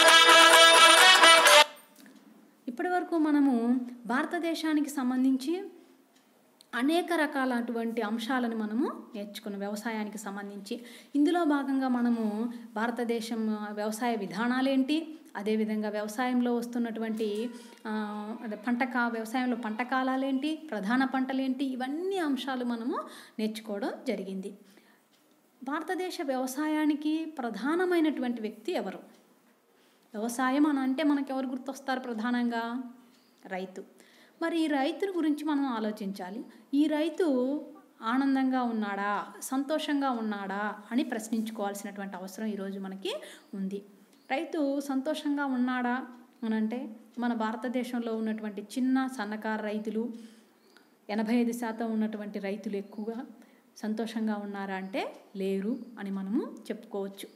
ఇప్పటి వరకు మనము భారతదేశానికి సంబంధించి అనేక రకాలటువంటి అంశాలను మనము నేర్చుకున్న వ్యవసాయానికి సంబంధించి ఇందులో భాగంగా మనము భారతదేశం వ్యవసాయ విధానాలేంటి అదేవిధంగా వ్యవసాయంలో వస్తున్నటువంటి ఆ, అదే పంట కా వ్యవసాయంలో పంట కాలాలేంటి ప్రధాన పంటలేంటి ఇవన్నీ అంశాలు మనము నేర్చుకోవడం జరిగింది భారతదేశ వ్యవసాయానికి ప్రధానమైనటువంటి వ్యక్తి ఎవరు వ్యవసాయం అని అంటే మనకు ఎవరు గుర్తొస్తారు ప్రధానంగా రైతు మరి ఈ రైతుల గురించి మనం ఆలోచించాలి ఈ రైతు ఆనందంగా ఉన్నాడా సంతోషంగా ఉన్నాడా అని ప్రశ్నించుకోవాల్సినటువంటి అవసరం ఈరోజు మనకి ఉంది రైతు సంతోషంగా ఉన్నాడా అని అంటే మన భారతదేశంలో ఉన్నటువంటి చిన్న సన్నకారు రైతులు ఎనభై ఐదు శాతం ఉన్నటువంటి రైతులు ఎక్కువగా సంతోషంగా ఉన్నారా అంటే లేరు అని మనము చెప్పుకోవచ్చు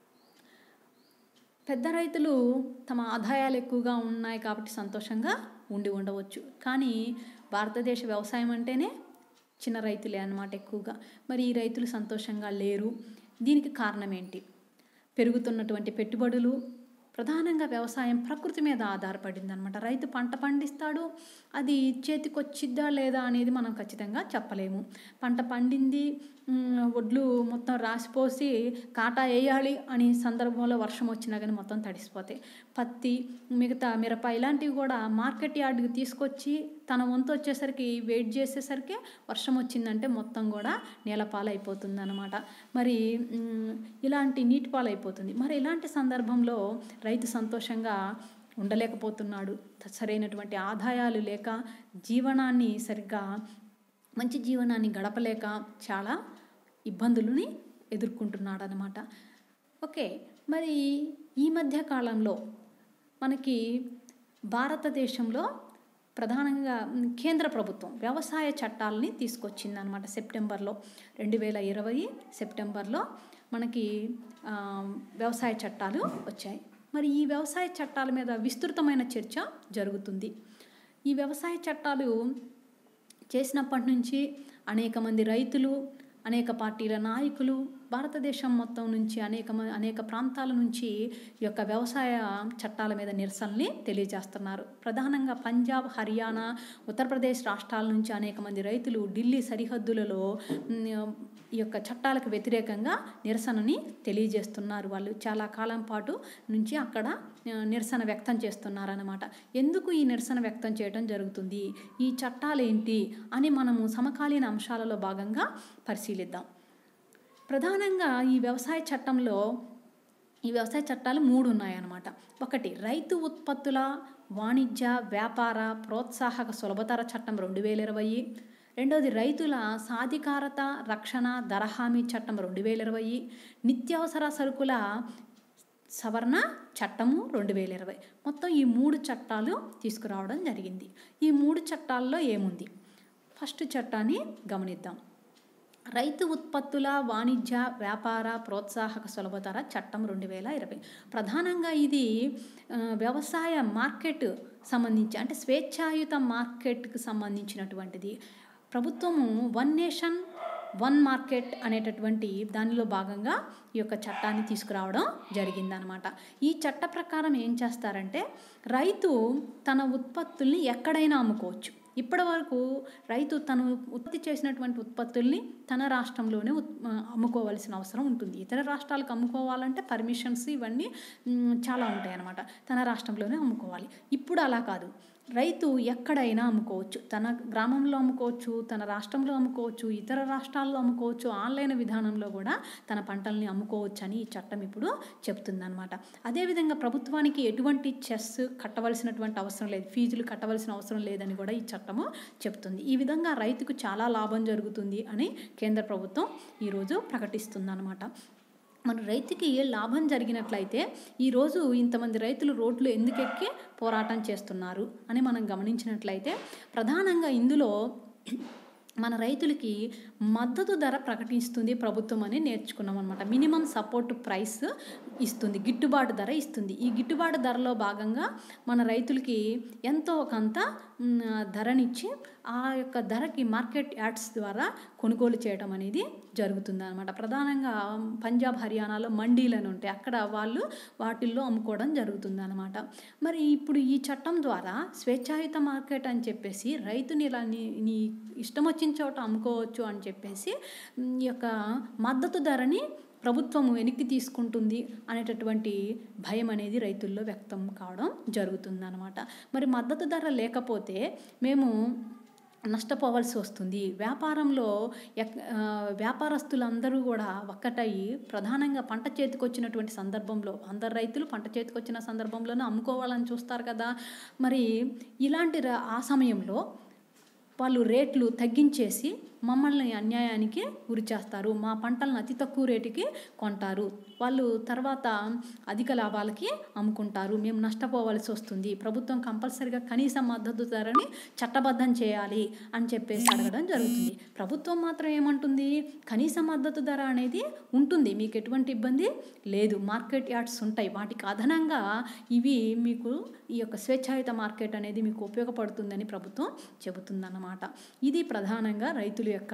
పెద్ద రైతులు తమ ఆదాయాలు ఎక్కువగా ఉన్నాయి కాబట్టి సంతోషంగా ఉండి ఉండవచ్చు కానీ భారతదేశ వ్యవసాయం అంటేనే చిన్న రైతులే అన్నమాట ఎక్కువగా మరి ఈ రైతులు సంతోషంగా లేరు దీనికి కారణం ఏంటి పెరుగుతున్నటువంటి పెట్టుబడులు ప్రధానంగా వ్యవసాయం ప్రకృతి మీద ఆధారపడింది అనమాట రైతు పంట పండిస్తాడు అది చేతికొచ్చిద్దా లేదా అనేది మనం ఖచ్చితంగా చెప్పలేము పంట పండింది మ్, వడ్లు మొత్తం రాసిపోసి కాటా వేయాలి అని సందర్భంలో వర్షం వచ్చినా కానీ మొత్తం తడిసిపోతాయి పత్తి మిగతా మిరప ఇలాంటివి కూడా మార్కెట్ యార్డ్కి తీసుకొచ్చి తన వంతు వచ్చేసరికి వెయిట్ చేసేసరికి వర్షం వచ్చిందంటే మొత్తం కూడా నేలపాలైపోతుంది అనమాట మరి మ్, ఇలాంటి నీటి పాలైపోతుంది మరి ఇలాంటి సందర్భంలో రైతు సంతోషంగా ఉండలేకపోతున్నాడు త- సరైనటువంటి ఆదాయాలు లేక జీవనాన్ని సరిగ్గా మంచి జీవనాన్ని గడపలేక చాలా ఇబ్బందులని ఎదుర్కొంటున్నాడు అనమాట ఓకే మరి ఈ మధ్య కాలంలో మనకి భారతదేశంలో ప్రధానంగా మ్, కేంద్ర ప్రభుత్వం వ్యవసాయ చట్టాలని తీసుకొచ్చింది అనమాట సెప్టెంబర్లో రెండు వేల ఇరవై సెప్టెంబర్లో మనకి ఆ, వ్యవసాయ చట్టాలు వచ్చాయి మరి ఈ వ్యవసాయ చట్టాల మీద విస్తృతమైన చర్చ జరుగుతుంది ఈ వ్యవసాయ చట్టాలు చేసినప్పటి నుంచి అనేక మంది రైతులు అనేక పార్టీల నాయకులు భారతదేశం మొత్తం నుంచి అనేక మ- అనేక ప్రాంతాల నుంచి ఈ యొక్క వ్యవసాయ చట్టాల మీద నిరసనల్ని తెలియజేస్తున్నారు ప్రధానంగా పంజాబ్ హర్యానా ఉత్తరప్రదేశ్ రాష్ట్రాల నుంచి అనేక మంది రైతులు ఢిల్లీ సరిహద్దులలో మ్, ఈ యొక్క చట్టాలకు వ్యతిరేకంగా నిరసనని తెలియజేస్తున్నారు వాళ్ళు చాలా కాలం పాటు నుంచి అక్కడ ఆ, నిరసన వ్యక్తం చేస్తున్నారన్నమాట ఎందుకు ఈ నిరసన వ్యక్తం చేయడం జరుగుతుంది ఈ చట్టాలు ఏంటి అని మనము సమకాలీన అంశాలలో భాగంగా పరిశీలిద్దాం ప్రధానంగా ఈ వ్యవసాయ చట్టంలో ఈ వ్యవసాయ చట్టాలు మూడు ఉన్నాయన్నమాట ఒకటి రైతు ఉత్పత్తుల వాణిజ్య వ్యాపార ప్రోత్సాహక సులభతర చట్టం రెండు వేల ఇరవై రెండవది రైతుల సాధికారత రక్షణ ధర హామీ చట్టం రెండు వేల ఇరవై నిత్యావసర సరుకుల సవరణ చట్టము రెండు వేల ఇరవై మొత్తం ఈ మూడు చట్టాలు తీసుకురావడం జరిగింది ఈ మూడు చట్టాల్లో ఏముంది ఫస్ట్ చట్టాన్ని గమనిద్దాం రైతు ఉత్పత్తుల వాణిజ్య వ్యాపార ప్రోత్సాహక సులభతర చట్టం రెండు వేల ఇరవై ప్రధానంగా ఇది ఆ, వ్యవసాయ మార్కెట్ సంబంధించి అంటే స్వేచ్ఛాయుత మార్కెట్కి సంబంధించినటువంటిది ప్రభుత్వము వన్ నేషన్ వన్ మార్కెట్ అనేటటువంటి దానిలో భాగంగా ఈ యొక్క చట్టాన్ని తీసుకురావడం జరిగిందనమాట ఈ చట్ట ప్రకారం ఏం చేస్తారంటే రైతు తన ఉత్పత్తుల్ని ఎక్కడైనా అమ్ముకోవచ్చు ఇప్పటి వరకు రైతు తను ఉత్పత్తి చేసినటువంటి ఉత్పత్తుల్ని తన రాష్ట్రంలోనే ఉత్ అమ్ముకోవాల్సిన అవసరం ఉంటుంది ఇతర రాష్ట్రాలకు అమ్ముకోవాలంటే పర్మిషన్స్ ఇవన్నీ మ్, చాలా ఉంటాయి అన్నమాట తన రాష్ట్రంలోనే అమ్ముకోవాలి ఇప్పుడు అలా కాదు రైతు ఎక్కడైనా అమ్ముకోవచ్చు తన గ్రామంలో అమ్ముకోవచ్చు తన రాష్ట్రంలో అమ్ముకోవచ్చు ఇతర రాష్ట్రాల్లో అమ్ముకోవచ్చు ఆన్లైన్ విధానంలో కూడా తన పంటల్ని అమ్ముకోవచ్చు అని ఈ చట్టం ఇప్పుడు చెప్తుందన్నమాట అదేవిధంగా ప్రభుత్వానికి ఎటువంటి చెస్ కట్టవలసినటువంటి అవసరం లేదు ఫీజులు కట్టవలసిన అవసరం లేదని కూడా ఈ చట్టము చెప్తుంది ఈ విధంగా రైతుకు చాలా లాభం జరుగుతుంది అని కేంద్ర ప్రభుత్వం ఈరోజు ప్రకటిస్తుందన్నమాట మన రైతుకి లాభం జరిగినట్లయితే ఈరోజు ఇంతమంది రైతులు రోడ్లు ఎందుకు ఎక్కి పోరాటం చేస్తున్నారు అని మనం గమనించినట్లయితే ప్రధానంగా ఇందులో మన రైతులకి మద్దతు ధర ప్రకటిస్తుంది ప్రభుత్వం అని నేర్చుకున్నాం అనమాట మినిమం సపోర్ట్ ప్రైస్ ఇస్తుంది గిట్టుబాటు ధర ఇస్తుంది ఈ గిట్టుబాటు ధరలో భాగంగా మన రైతులకి ఎంతో కొంత మ్, ధరనిచ్చి ఆ యొక్క ధరకి మార్కెట్ యాడ్స్ ద్వారా కొనుగోలు చేయడం అనేది జరుగుతుంది అనమాట ప్రధానంగా పంజాబ్ హర్యానాలో మండీలు అని ఉంటాయి అక్కడ వాళ్ళు వాటిల్లో అమ్ముకోవడం జరుగుతుంది అనమాట మరి ఇప్పుడు ఈ చట్టం ద్వారా స్వేచ్ఛాయుత మార్కెట్ అని చెప్పేసి రైతుని ఇలా నీ నీ ఇష్టం వచ్చిన చోట అమ్ముకోవచ్చు అని చెప్పేసి మ్, ఈ యొక్క మద్దతు ధరని ప్రభుత్వము వెనక్కి తీసుకుంటుంది అనేటటువంటి భయం అనేది రైతుల్లో వ్యక్తం కావడం జరుగుతుందన్నమాట మరి మద్దతు ధర లేకపోతే మేము నష్టపోవాల్సి వస్తుంది వ్యాపారంలో ఎక్- ఆ, వ్యాపారస్తులందరూ కూడా ఒక్కటయి ప్రధానంగా పంట చేతికొచ్చినటువంటి సందర్భంలో అందరు రైతులు పంట చేతికొచ్చిన సందర్భంలోనే అమ్ముకోవాలని చూస్తారు కదా మరి ఇలాంటి ర- ఆ సమయంలో వాళ్ళు రేట్లు తగ్గించేసి మమ్మల్ని అన్యాయానికి గురి చేస్తారు మా పంటలను అతి తక్కువ రేటుకి కొంటారు వాళ్ళు తర్వాత అధిక లాభాలకి అమ్ముకుంటారు మేము నష్టపోవాల్సి వస్తుంది ప్రభుత్వం కంపల్సరిగా కనీస మద్దతు ధరని చట్టబద్ధం చేయాలి అని చెప్పేసి అడగడం జరుగుతుంది ప్రభుత్వం మాత్రం ఏమంటుంది కనీస మద్దతు ధర అనేది ఉంటుంది మీకు ఎటువంటి ఇబ్బంది లేదు మార్కెట్ యార్డ్స్ ఉంటాయి వాటికి అదనంగా ఇవి మీకు ఈ యొక్క స్వేచ్ఛాయుత మార్కెట్ అనేది మీకు ఉపయోగపడుతుందని ప్రభుత్వం చెబుతుందన్నమాట ఇది ప్రధానంగా రైతుల యొక్క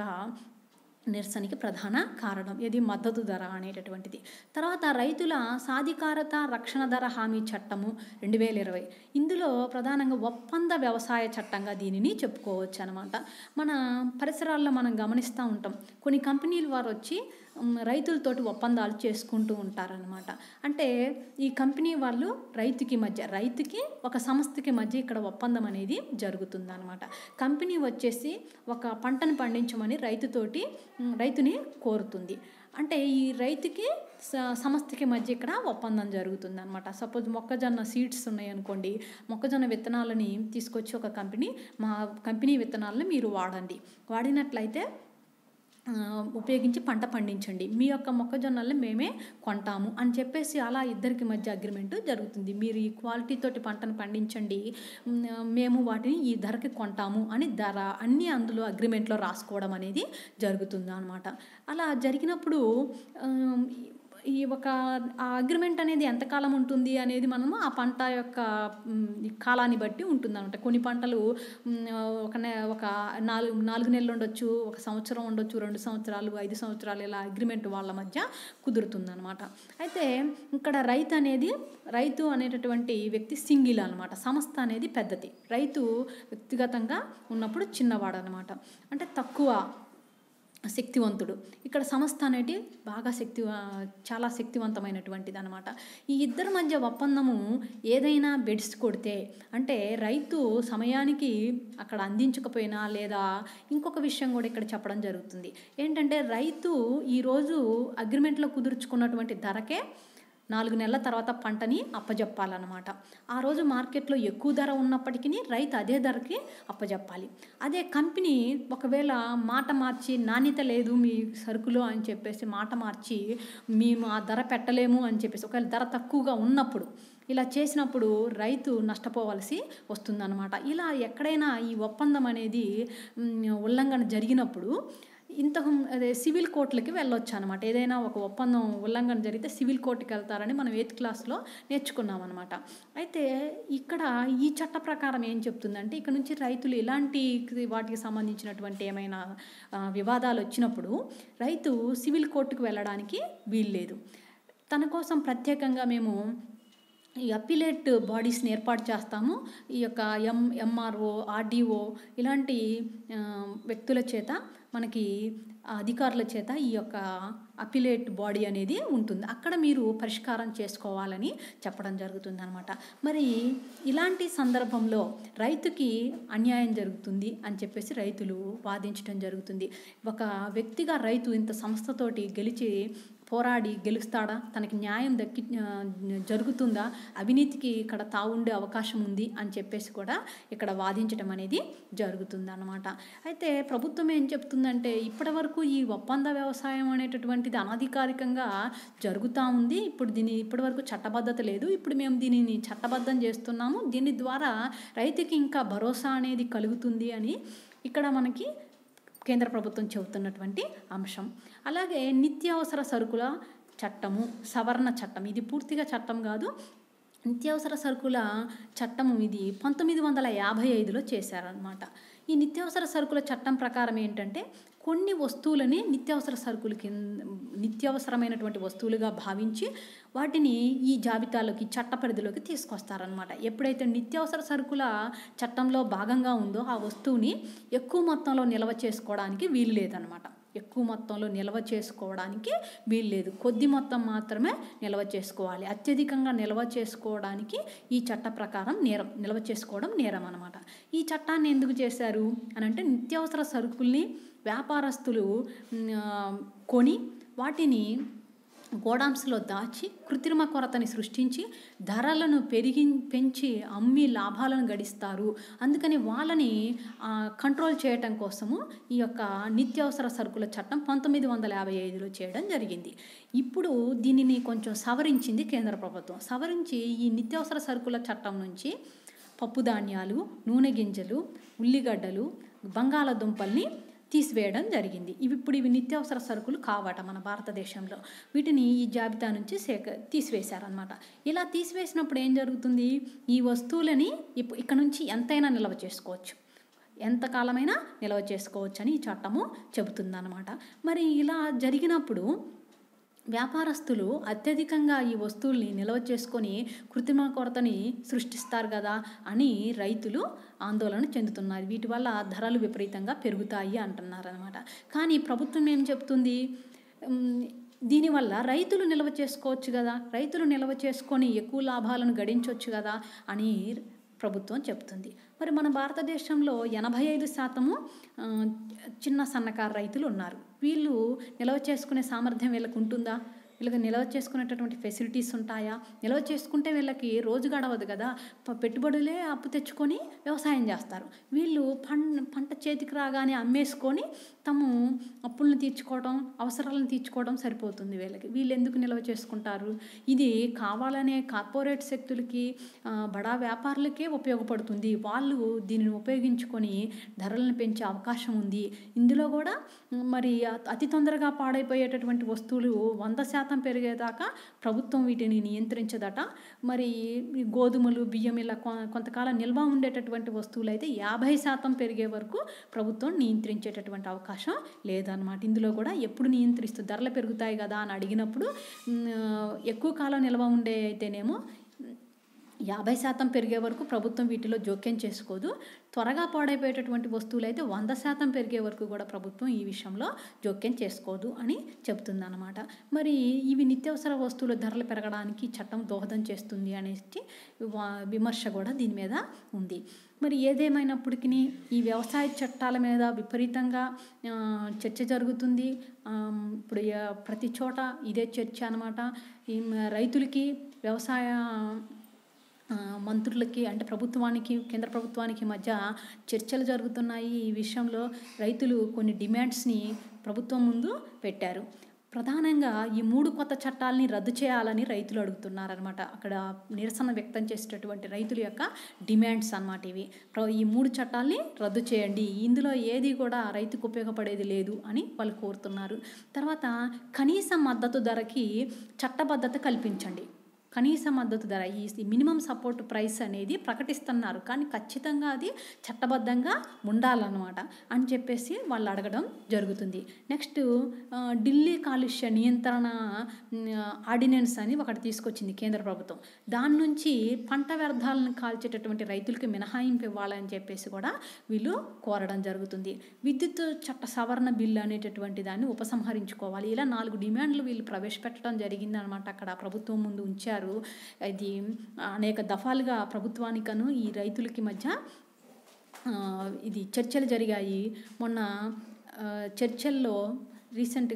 నిరసనకి ప్రధాన కారణం ఇది మద్దతు ధర అనేటటువంటిది తర్వాత రైతుల సాధికారత రక్షణ ధర హామీ చట్టము రెండు వేల ఇరవై ఇందులో ప్రధానంగా ఒప్పంద వ్యవసాయ చట్టంగా దీనిని చెప్పుకోవచ్చు అనమాట మన పరిసరాల్లో మనం గమనిస్తూ ఉంటాం కొన్ని కంపెనీలు వారు వచ్చి ఉమ్, రైతులతోటి ఒప్పందాలు చేసుకుంటూ ఉంటారనమాట అంటే ఈ కంపెనీ వాళ్ళు రైతుకి మధ్య రైతుకి ఒక సంస్థకి మధ్య ఇక్కడ ఒప్పందం అనేది జరుగుతుందన్నమాట కంపెనీ వచ్చేసి ఒక పంటను పండించమని రైతుతోటి ఉమ్, రైతుని కోరుతుంది అంటే ఈ రైతుకి స- సంస్థకి మధ్య ఇక్కడ ఒప్పందం జరుగుతుంది అనమాట సపోజ్ మొక్కజొన్న సీడ్స్ ఉన్నాయనుకోండి మొక్కజొన్న విత్తనాలని తీసుకొచ్చి ఒక కంపెనీ మా కంపెనీ విత్తనాలను మీరు వాడండి వాడినట్లయితే ఆ, ఉపయోగించి పంట పండించండి మీ యొక్క మొక్కజొన్నల్ని మేమే కొంటాము అని చెప్పేసి అలా ఇద్దరికి మధ్య అగ్రిమెంట్ జరుగుతుంది మీరు ఈ క్వాలిటీ తోటి పంటను పండించండి మ్, మేము వాటిని ఈ ధరకి కొంటాము అని ధర అన్నీ అందులో అగ్రిమెంట్లో రాసుకోవడం అనేది జరుగుతుంది అనమాట అలా జరిగినప్పుడు ఆమ్, ఈ ఒక ఆ అగ్రిమెంట్ అనేది ఎంతకాలం ఉంటుంది అనేది మనము ఆ పంట యొక్క మ్, ఈ కాలాన్ని బట్టి ఉంటుంది అనమాట కొన్ని పంటలు మ్, ఒక నె ఒక నాలుగు నాలుగు నెలలు ఉండొచ్చు ఒక సంవత్సరం ఉండొచ్చు రెండు సంవత్సరాలు ఐదు సంవత్సరాలు ఇలా అగ్రిమెంట్ వాళ్ళ మధ్య కుదురుతుందన్నమాట అయితే ఇక్కడ రైతు అనేది రైతు అనేటటువంటి వ్యక్తి సింగిల్ అనమాట సంస్థ అనేది పెద్దది రైతు వ్యక్తిగతంగా ఉన్నప్పుడు చిన్నవాడు అనమాట అంటే తక్కువ శక్తివంతుడు ఇక్కడ సంస్థ అనేది బాగా శక్తి చాలా శక్తివంతమైనటువంటిది అనమాట ఈ ఇద్దరి మధ్య ఒప్పందము ఏదైనా బెడ్స్ కొడితే అంటే రైతు సమయానికి అక్కడ అందించకపోయినా లేదా ఇంకొక విషయం కూడా ఇక్కడ చెప్పడం జరుగుతుంది ఏంటంటే రైతు ఈరోజు అగ్రిమెంట్లో కుదుర్చుకున్నటువంటి ధరకే నాలుగు నెలల తర్వాత పంటని అప్పజెప్పాలన్నమాట ఆ రోజు మార్కెట్లో ఎక్కువ ధర ఉన్నప్పటికీ రైతు అదే ధరకి అప్పజెప్పాలి అదే కంపెనీ ఒకవేళ మాట మార్చి నాణ్యత లేదు మీ సరుకులో అని చెప్పేసి మాట మార్చి మేము ఆ ధర పెట్టలేము అని చెప్పేసి ఒకవేళ ధర తక్కువగా ఉన్నప్పుడు ఇలా చేసినప్పుడు రైతు నష్టపోవలసి వస్తుందన్నమాట ఇలా ఎక్కడైనా ఈ ఒప్పందం అనేది మ్, ఉల్లంఘన జరిగినప్పుడు ఇంత అదే సివిల్ కోర్టులకి వెళ్ళొచ్చు అనమాట ఏదైనా ఒక ఒప్పందం ఉల్లంఘన జరిగితే సివిల్ కోర్టుకి వెళ్తారని మనం ఎయిత్ క్లాస్లో నేర్చుకున్నాం అనమాట అయితే ఇక్కడ ఈ చట్ట ప్రకారం ఏం చెప్తుందంటే ఇక్కడ నుంచి రైతులు ఇలాంటి వాటికి సంబంధించినటువంటి ఏమైనా ఆ, వివాదాలు వచ్చినప్పుడు రైతు సివిల్ కోర్టుకు వెళ్ళడానికి వీల్లేదు తన కోసం ప్రత్యేకంగా మేము ఈ అప్పిలేట్ బాడీస్ని ఏర్పాటు చేస్తాము ఈ యొక్క ఎం ఎంఆర్ఓ ఆర్డీఓ ఇలాంటి ఆ, వ్యక్తుల చేత మనకి ఆ అధికారుల చేత ఈ యొక్క అపిలేట్ బాడీ అనేది ఉంటుంది అక్కడ మీరు పరిష్కారం చేసుకోవాలని చెప్పడం జరుగుతుంది అనమాట మరి ఇలాంటి సందర్భంలో రైతుకి అన్యాయం జరుగుతుంది అని చెప్పేసి రైతులు వాదించడం జరుగుతుంది ఒక వ్యక్తిగా రైతు ఇంత సంస్థతోటి గెలిచి పోరాడి గెలుస్తాడా తనకి న్యాయం దక్కి ఆ, జరుగుతుందా అవినీతికి ఇక్కడ తావుండే అవకాశం ఉంది అని చెప్పేసి కూడా ఇక్కడ వాదించడం అనేది జరుగుతుంది అనమాట అయితే ప్రభుత్వం ఏం చెప్తుందంటే ఇప్పటివరకు ఈ ఒప్పంద వ్యవసాయం అనేటటువంటిది అనధికారికంగా జరుగుతూ ఉంది ఇప్పుడు దీని ఇప్పటివరకు చట్టబద్ధత లేదు ఇప్పుడు మేము దీనిని చట్టబద్ధం చేస్తున్నాము దీని ద్వారా రైతుకి ఇంకా భరోసా అనేది కలుగుతుంది అని ఇక్కడ మనకి కేంద్ర ప్రభుత్వం చెబుతున్నటువంటి అంశం అలాగే నిత్యావసర సరుకుల చట్టము సవరణ చట్టం ఇది పూర్తిగా చట్టం కాదు నిత్యావసర సరుకుల చట్టము ఇది పంతొమ్మిది వందల యాభై ఐదులో చేశారనమాట ఈ నిత్యావసర సరుకుల చట్టం ప్రకారం ఏంటంటే కొన్ని వస్తువులని నిత్యావసర సరుకుల కింద నిత్యావసరమైనటువంటి వస్తువులుగా భావించి వాటిని ఈ జాబితాలోకి చట్ట పరిధిలోకి తీసుకొస్తారనమాట ఎప్పుడైతే నిత్యావసర సరుకుల చట్టంలో భాగంగా ఉందో ఆ వస్తువుని ఎక్కువ మొత్తంలో నిల్వ చేసుకోవడానికి వీలు లేదనమాట ఎక్కువ మొత్తంలో నిల్వ చేసుకోవడానికి వీలు లేదు కొద్ది మొత్తం మాత్రమే నిల్వ చేసుకోవాలి అత్యధికంగా నిల్వ చేసుకోవడానికి ఈ చట్ట ప్రకారం నేరం నిల్వ చేసుకోవడం నేరం అనమాట ఈ చట్టాన్ని ఎందుకు చేశారు అని అంటే నిత్యావసర సరుకుల్ని వ్యాపారస్తులు మ్, ఆ, కొని వాటిని గోడామ్స్లో దాచి కృత్రిమ కొరతని సృష్టించి ధరలను పెరిగి పెంచి అమ్మి లాభాలను గడిస్తారు అందుకని వాళ్ళని ఆ, కంట్రోల్ చేయటం కోసము ఈ యొక్క నిత్యావసర సరుకుల చట్టం పంతొమ్మిది వందల యాభై ఐదులో చేయడం జరిగింది ఇప్పుడు దీనిని కొంచెం సవరించింది కేంద్ర ప్రభుత్వం సవరించి ఈ నిత్యావసర సరుకుల చట్టం నుంచి పప్పు ధాన్యాలు నూనె గింజలు ఉల్లిగడ్డలు బంగాళాదుంపల్ని తీసివేయడం జరిగింది ఇవి ఇప్పుడు ఇవి నిత్యావసర సరుకులు కావట మన భారతదేశంలో వీటిని ఈ జాబితా నుంచి సేక తీసివేశారనమాట ఇలా తీసివేసినప్పుడు ఏం జరుగుతుంది ఈ వస్తువులని ఇప్పు ఇక్కడ నుంచి ఎంతైనా నిల్వ చేసుకోవచ్చు ఎంతకాలమైనా నిల్వ చేసుకోవచ్చు అని ఈ చట్టము చెబుతుందన్నమాట మరి ఇలా జరిగినప్పుడు వ్యాపారస్తులు అత్యధికంగా ఈ వస్తువుల్ని నిల్వ చేసుకొని కృత్రిమ కొరతని సృష్టిస్తారు కదా అని రైతులు ఆందోళన చెందుతున్నారు వీటి వల్ల ధరలు విపరీతంగా పెరుగుతాయి అంటున్నారనమాట కానీ ప్రభుత్వం ఏం చెప్తుంది ఉమ్, దీనివల్ల రైతులు నిల్వ చేసుకోవచ్చు కదా రైతులు నిల్వ చేసుకొని ఎక్కువ లాభాలను గడించవచ్చు కదా అని ప్రభుత్వం చెప్తుంది మరి మన భారతదేశంలో ఎనభై ఐదు శాతము ఆ, చిన్న సన్నకారు రైతులు ఉన్నారు వీళ్ళు నిల్వ చేసుకునే సామర్థ్యం వీళ్ళకు ఉంటుందా వీళ్ళకి నిల్వ చేసుకునేటటువంటి ఫెసిలిటీస్ ఉంటాయా నిల్వ చేసుకుంటే వీళ్ళకి రోజు గడవదు కదా ప- పెట్టుబడులే అప్పు తెచ్చుకొని వ్యవసాయం చేస్తారు వీళ్ళు పం పంట చేతికి రాగానే అమ్మేసుకొని తాము అప్పులను తీర్చుకోవడం అవసరాలను తీర్చుకోవడం సరిపోతుంది వీళ్ళకి వీళ్ళు ఎందుకు నిల్వ చేసుకుంటారు ఇది కావాలనే కార్పొరేట్ శక్తులకి ఆ, బడా వ్యాపారులకే ఉపయోగపడుతుంది వాళ్ళు దీనిని ఉపయోగించుకొని ధరలను పెంచే అవకాశం ఉంది ఇందులో కూడా మ్, మరి అ- అతి తొందరగా పాడైపోయేటటువంటి వస్తువులు వంద శాతం పెరిగేదాకా ప్రభుత్వం వీటిని నియంత్రించదట మరి ఈ గోధుమలు బియ్యం ఇలా కొ- కొంతకాలం నిల్వ ఉండేటటువంటి వస్తువులు అయితే యాభై శాతం పెరిగే వరకు ప్రభుత్వం నియంత్రించేటటువంటి అవకాశం లేదన్నమాట ఇందులో కూడా ఎప్పుడు నియంత్రిస్తూ ధరలు పెరుగుతాయి కదా అని అడిగినప్పుడు మ్, ఎక్కువ కాలం నిల్వ ఉండే అయితేనేమో యాభై శాతం పెరిగే వరకు ప్రభుత్వం వీటిలో జోక్యం చేసుకోదు త్వరగా పాడైపోయేటటువంటి వస్తువులు అయితే వంద శాతం పెరిగే వరకు కూడా ప్రభుత్వం ఈ విషయంలో జోక్యం చేసుకోదు అని చెప్తుందన్నమాట మరి ఇవి నిత్యావసర వస్తువుల ధరలు పెరగడానికి చట్టం దోహదం చేస్తుంది అనేసి వా- విమర్శ కూడా దీని మీద ఉంది మరి ఏదేమైనప్పటికీ ఈ వ్యవసాయ చట్టాల మీద విపరీతంగా ఆ, చర్చ జరుగుతుంది ఆ, ఇప్పుడు ఏ- ప్రతి చోట ఇదే చర్చ అనమాట ఈ మ- రైతులకి వ్యవసాయ ఆ, మంత్రులకి అంటే ప్రభుత్వానికి కేంద్ర ప్రభుత్వానికి మధ్య చర్చలు జరుగుతున్నాయి ఈ విషయంలో రైతులు కొన్ని డిమాండ్స్ని ప్రభుత్వం ముందు పెట్టారు ప్రధానంగా ఈ మూడు కొత్త చట్టాలని రద్దు చేయాలని రైతులు అడుగుతున్నారనమాట అక్కడ నిరసన వ్యక్తం చేసేటటువంటి రైతుల యొక్క డిమాండ్స్ అన్నమాట ఇవి ప్ర- ఈ మూడు చట్టాలని రద్దు చేయండి ఇందులో ఏది కూడా రైతుకు ఉపయోగపడేది లేదు అని వాళ్ళు కోరుతున్నారు తర్వాత కనీస మద్దతు ధరకి చట్టబద్ధత కల్పించండి కనీస మద్దతు ధర ఈ మినిమం సపోర్ట్ ప్రైస్ అనేది ప్రకటిస్తున్నారు కానీ ఖచ్చితంగా అది చట్టబద్ధంగా ఉండాలన్నమాట అని చెప్పేసి వాళ్ళు అడగడం జరుగుతుంది నెక్స్ట్ ఆ, ఢిల్లీ కాలుష్య నియంత్రణ ఆర్డినెన్స్ అని ఒకటి తీసుకొచ్చింది కేంద్ర ప్రభుత్వం దాని నుంచి పంట వ్యర్థాలను కాల్చేటటువంటి రైతులకి మినహాయింపు ఇవ్వాలని చెప్పేసి కూడా వీళ్ళు కోరడం జరుగుతుంది విద్యుత్ చట్ట సవరణ బిల్లు అనేటటువంటి దాన్ని ఉపసంహరించుకోవాలి ఇలా నాలుగు డిమాండ్లు వీళ్ళు ప్రవేశపెట్టడం జరిగింది అనమాట అక్కడ ప్రభుత్వం ముందు ఉంచారు ఇది అనేక దఫాలుగా ప్రభుత్వానికను ఈ రైతులకి మధ్య ఆ, ఇది చర్చలు జరిగాయి మొన్న ఆ, చర్చల్లో రీసెంట్గా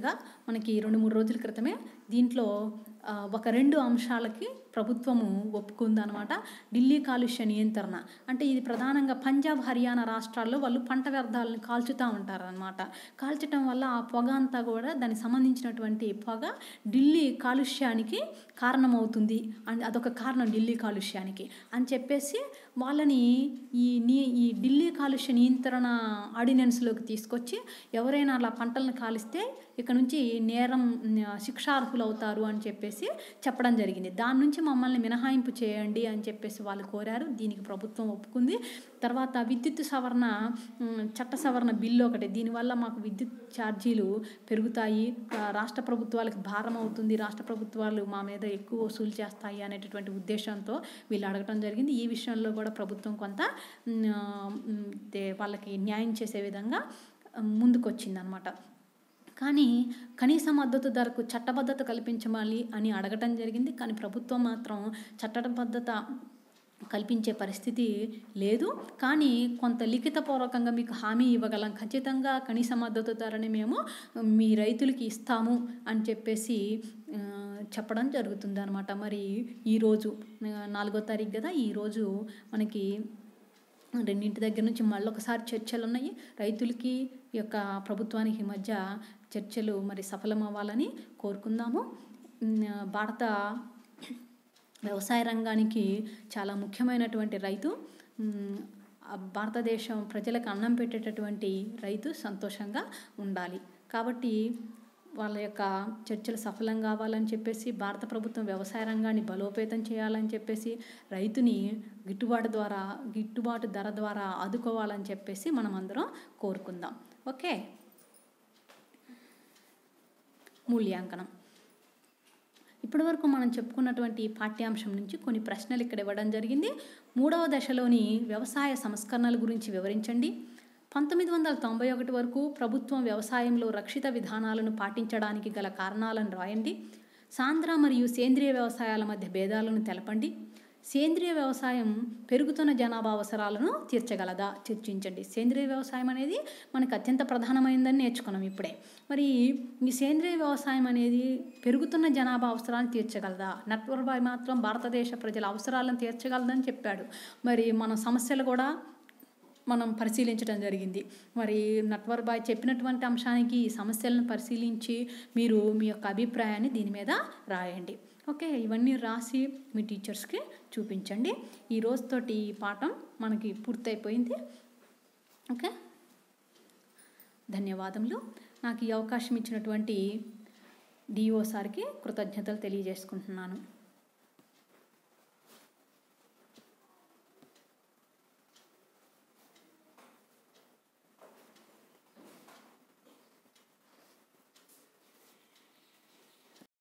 మనకి రెండు మూడు రోజుల క్రితమే దీంట్లో ఆ, ఒక రెండు అంశాలకి ప్రభుత్వము ఒప్పుకుందనమాట ఢిల్లీ కాలుష్య నియంత్రణ అంటే ఇది ప్రధానంగా పంజాబ్ హర్యానా రాష్ట్రాల్లో వాళ్ళు పంట వ్యర్థాలను కాల్చుతూ ఉంటారనమాట కాల్చటం వల్ల ఆ పొగ అంతా కూడా దానికి సంబంధించినటువంటి పొగ ఢిల్లీ కాలుష్యానికి కారణమవుతుంది అని అదొక కారణం ఢిల్లీ కాలుష్యానికి అని చెప్పేసి వాళ్ళని ఈ నీ ఈ ఢిల్లీ కాలుష్య నియంత్రణ ఆర్డినెన్స్లోకి తీసుకొచ్చి ఎవరైనా అలా పంటలను కాలిస్తే ఇక నుంచి నేరం మ్, శిక్షార్హులు అవుతారు అని చెప్పేసి చెప్పడం జరిగింది దాని నుంచి మమ్మల్ని మినహాయింపు చేయండి అని చెప్పేసి వాళ్ళు కోరారు దీనికి ప్రభుత్వం ఒప్పుకుంది తర్వాత విద్యుత్ సవరణ మ్, చట్ట సవరణ బిల్లు ఒకటి దీనివల్ల మాకు విద్యుత్ ఛార్జీలు పెరుగుతాయి ఆ, రాష్ట్ర ప్రభుత్వాలకు భారం అవుతుంది రాష్ట్ర ప్రభుత్వాలు మా మీద ఎక్కువ వసూలు చేస్తాయి అనేటటువంటి ఉద్దేశంతో వీళ్ళు అడగటం జరిగింది ఈ విషయంలో కూడా ప్రభుత్వం కొంత మ్, ఆ, మ్, దే- వాళ్ళకి న్యాయం చేసే విధంగా ముందుకు వచ్చిందనమాట కానీ కనీస మద్దతు ధరకు చట్టబద్ధత కల్పించమని అని అడగటం జరిగింది కానీ ప్రభుత్వం మాత్రం చట్టబద్ధత కల్పించే పరిస్థితి లేదు కానీ కొంత లిఖితపూర్వకంగా మీకు హామీ ఇవ్వగలం ఖచ్చితంగా కనీస మద్దతు ధరని మేము మీ రైతులకి ఇస్తాము అని చెప్పేసి ఆ, చెప్పడం జరుగుతుంది అనమాట మరి ఈరోజు ఆ, నాలుగో తారీఖు కదా ఈరోజు మనకి రెండింటి దగ్గర నుంచి మళ్ళీ ఒకసారి చర్చలు ఉన్నాయి రైతులకి ఈ యొక్క ప్రభుత్వానికి మధ్య చర్చలు మరి సఫలం అవ్వాలని కోరుకుందాము ఉమ్, భారత వ్యవసాయ రంగానికి చాలా ముఖ్యమైనటువంటి రైతు ఉమ్, ఆ భారతదేశం ప్రజలకు అన్నం పెట్టేటటువంటి రైతు సంతోషంగా ఉండాలి కాబట్టి వాళ్ళ యొక్క చర్చలు సఫలం కావాలని చెప్పేసి భారత ప్రభుత్వం వ్యవసాయ రంగాన్ని బలోపేతం చేయాలని చెప్పేసి రైతుని గిట్టుబాటు ద్వారా గిట్టుబాటు ధర ద్వారా ఆదుకోవాలని చెప్పేసి మనం అందరం కోరుకుందాం ఓకే మూల్యాంకనం ఇప్పటివరకు మనం చెప్పుకున్నటువంటి ఈ పాఠ్యాంశం నుంచి కొన్ని ప్రశ్నలు ఇక్కడ ఇవ్వడం జరిగింది మూడవ దశలోని వ్యవసాయ సంస్కరణల గురించి వివరించండి పంతొమ్మిది వందల తొంభై ఒకటి వరకు ప్రభుత్వం వ్యవసాయంలో రక్షిత విధానాలను పాటించడానికి గల కారణాలను రాయండి సాంద్ర మరియు సేంద్రియ వ్యవసాయాల మధ్య భేదాలను తెలపండి సేంద్రియ వ్యవసాయం పెరుగుతున్న జనాభా అవసరాలను తీర్చగలదా చర్చించండి సేంద్రియ వ్యవసాయం అనేది మనకు అత్యంత ప్రధానమైనదని నేర్చుకున్నాం ఇప్పుడే మరి ఈ సేంద్రియ వ్యవసాయం అనేది పెరుగుతున్న జనాభా అవసరాలను తీర్చగలదా నెట్వర్క్ బాయ్ మాత్రం భారతదేశ ప్రజల అవసరాలను తీర్చగలదని చెప్పాడు మరి మన సమస్యలు కూడా మనం పరిశీలించడం జరిగింది మరి నట్వర్ బాయ్ చెప్పినటువంటి అంశానికి ఈ సమస్యలను పరిశీలించి మీరు మీ యొక్క అభిప్రాయాన్ని దీని మీద రాయండి ఓకే ఇవన్నీ రాసి మీ టీచర్స్కి చూపించండి ఈ రోజుతోటి ఈ పాఠం మనకి పూర్తయిపోయింది ఓకే ధన్యవాదములు నాకు ఈ అవకాశం ఇచ్చినటువంటి డిఓ సార్కి కృతజ్ఞతలు తెలియజేసుకుంటున్నాను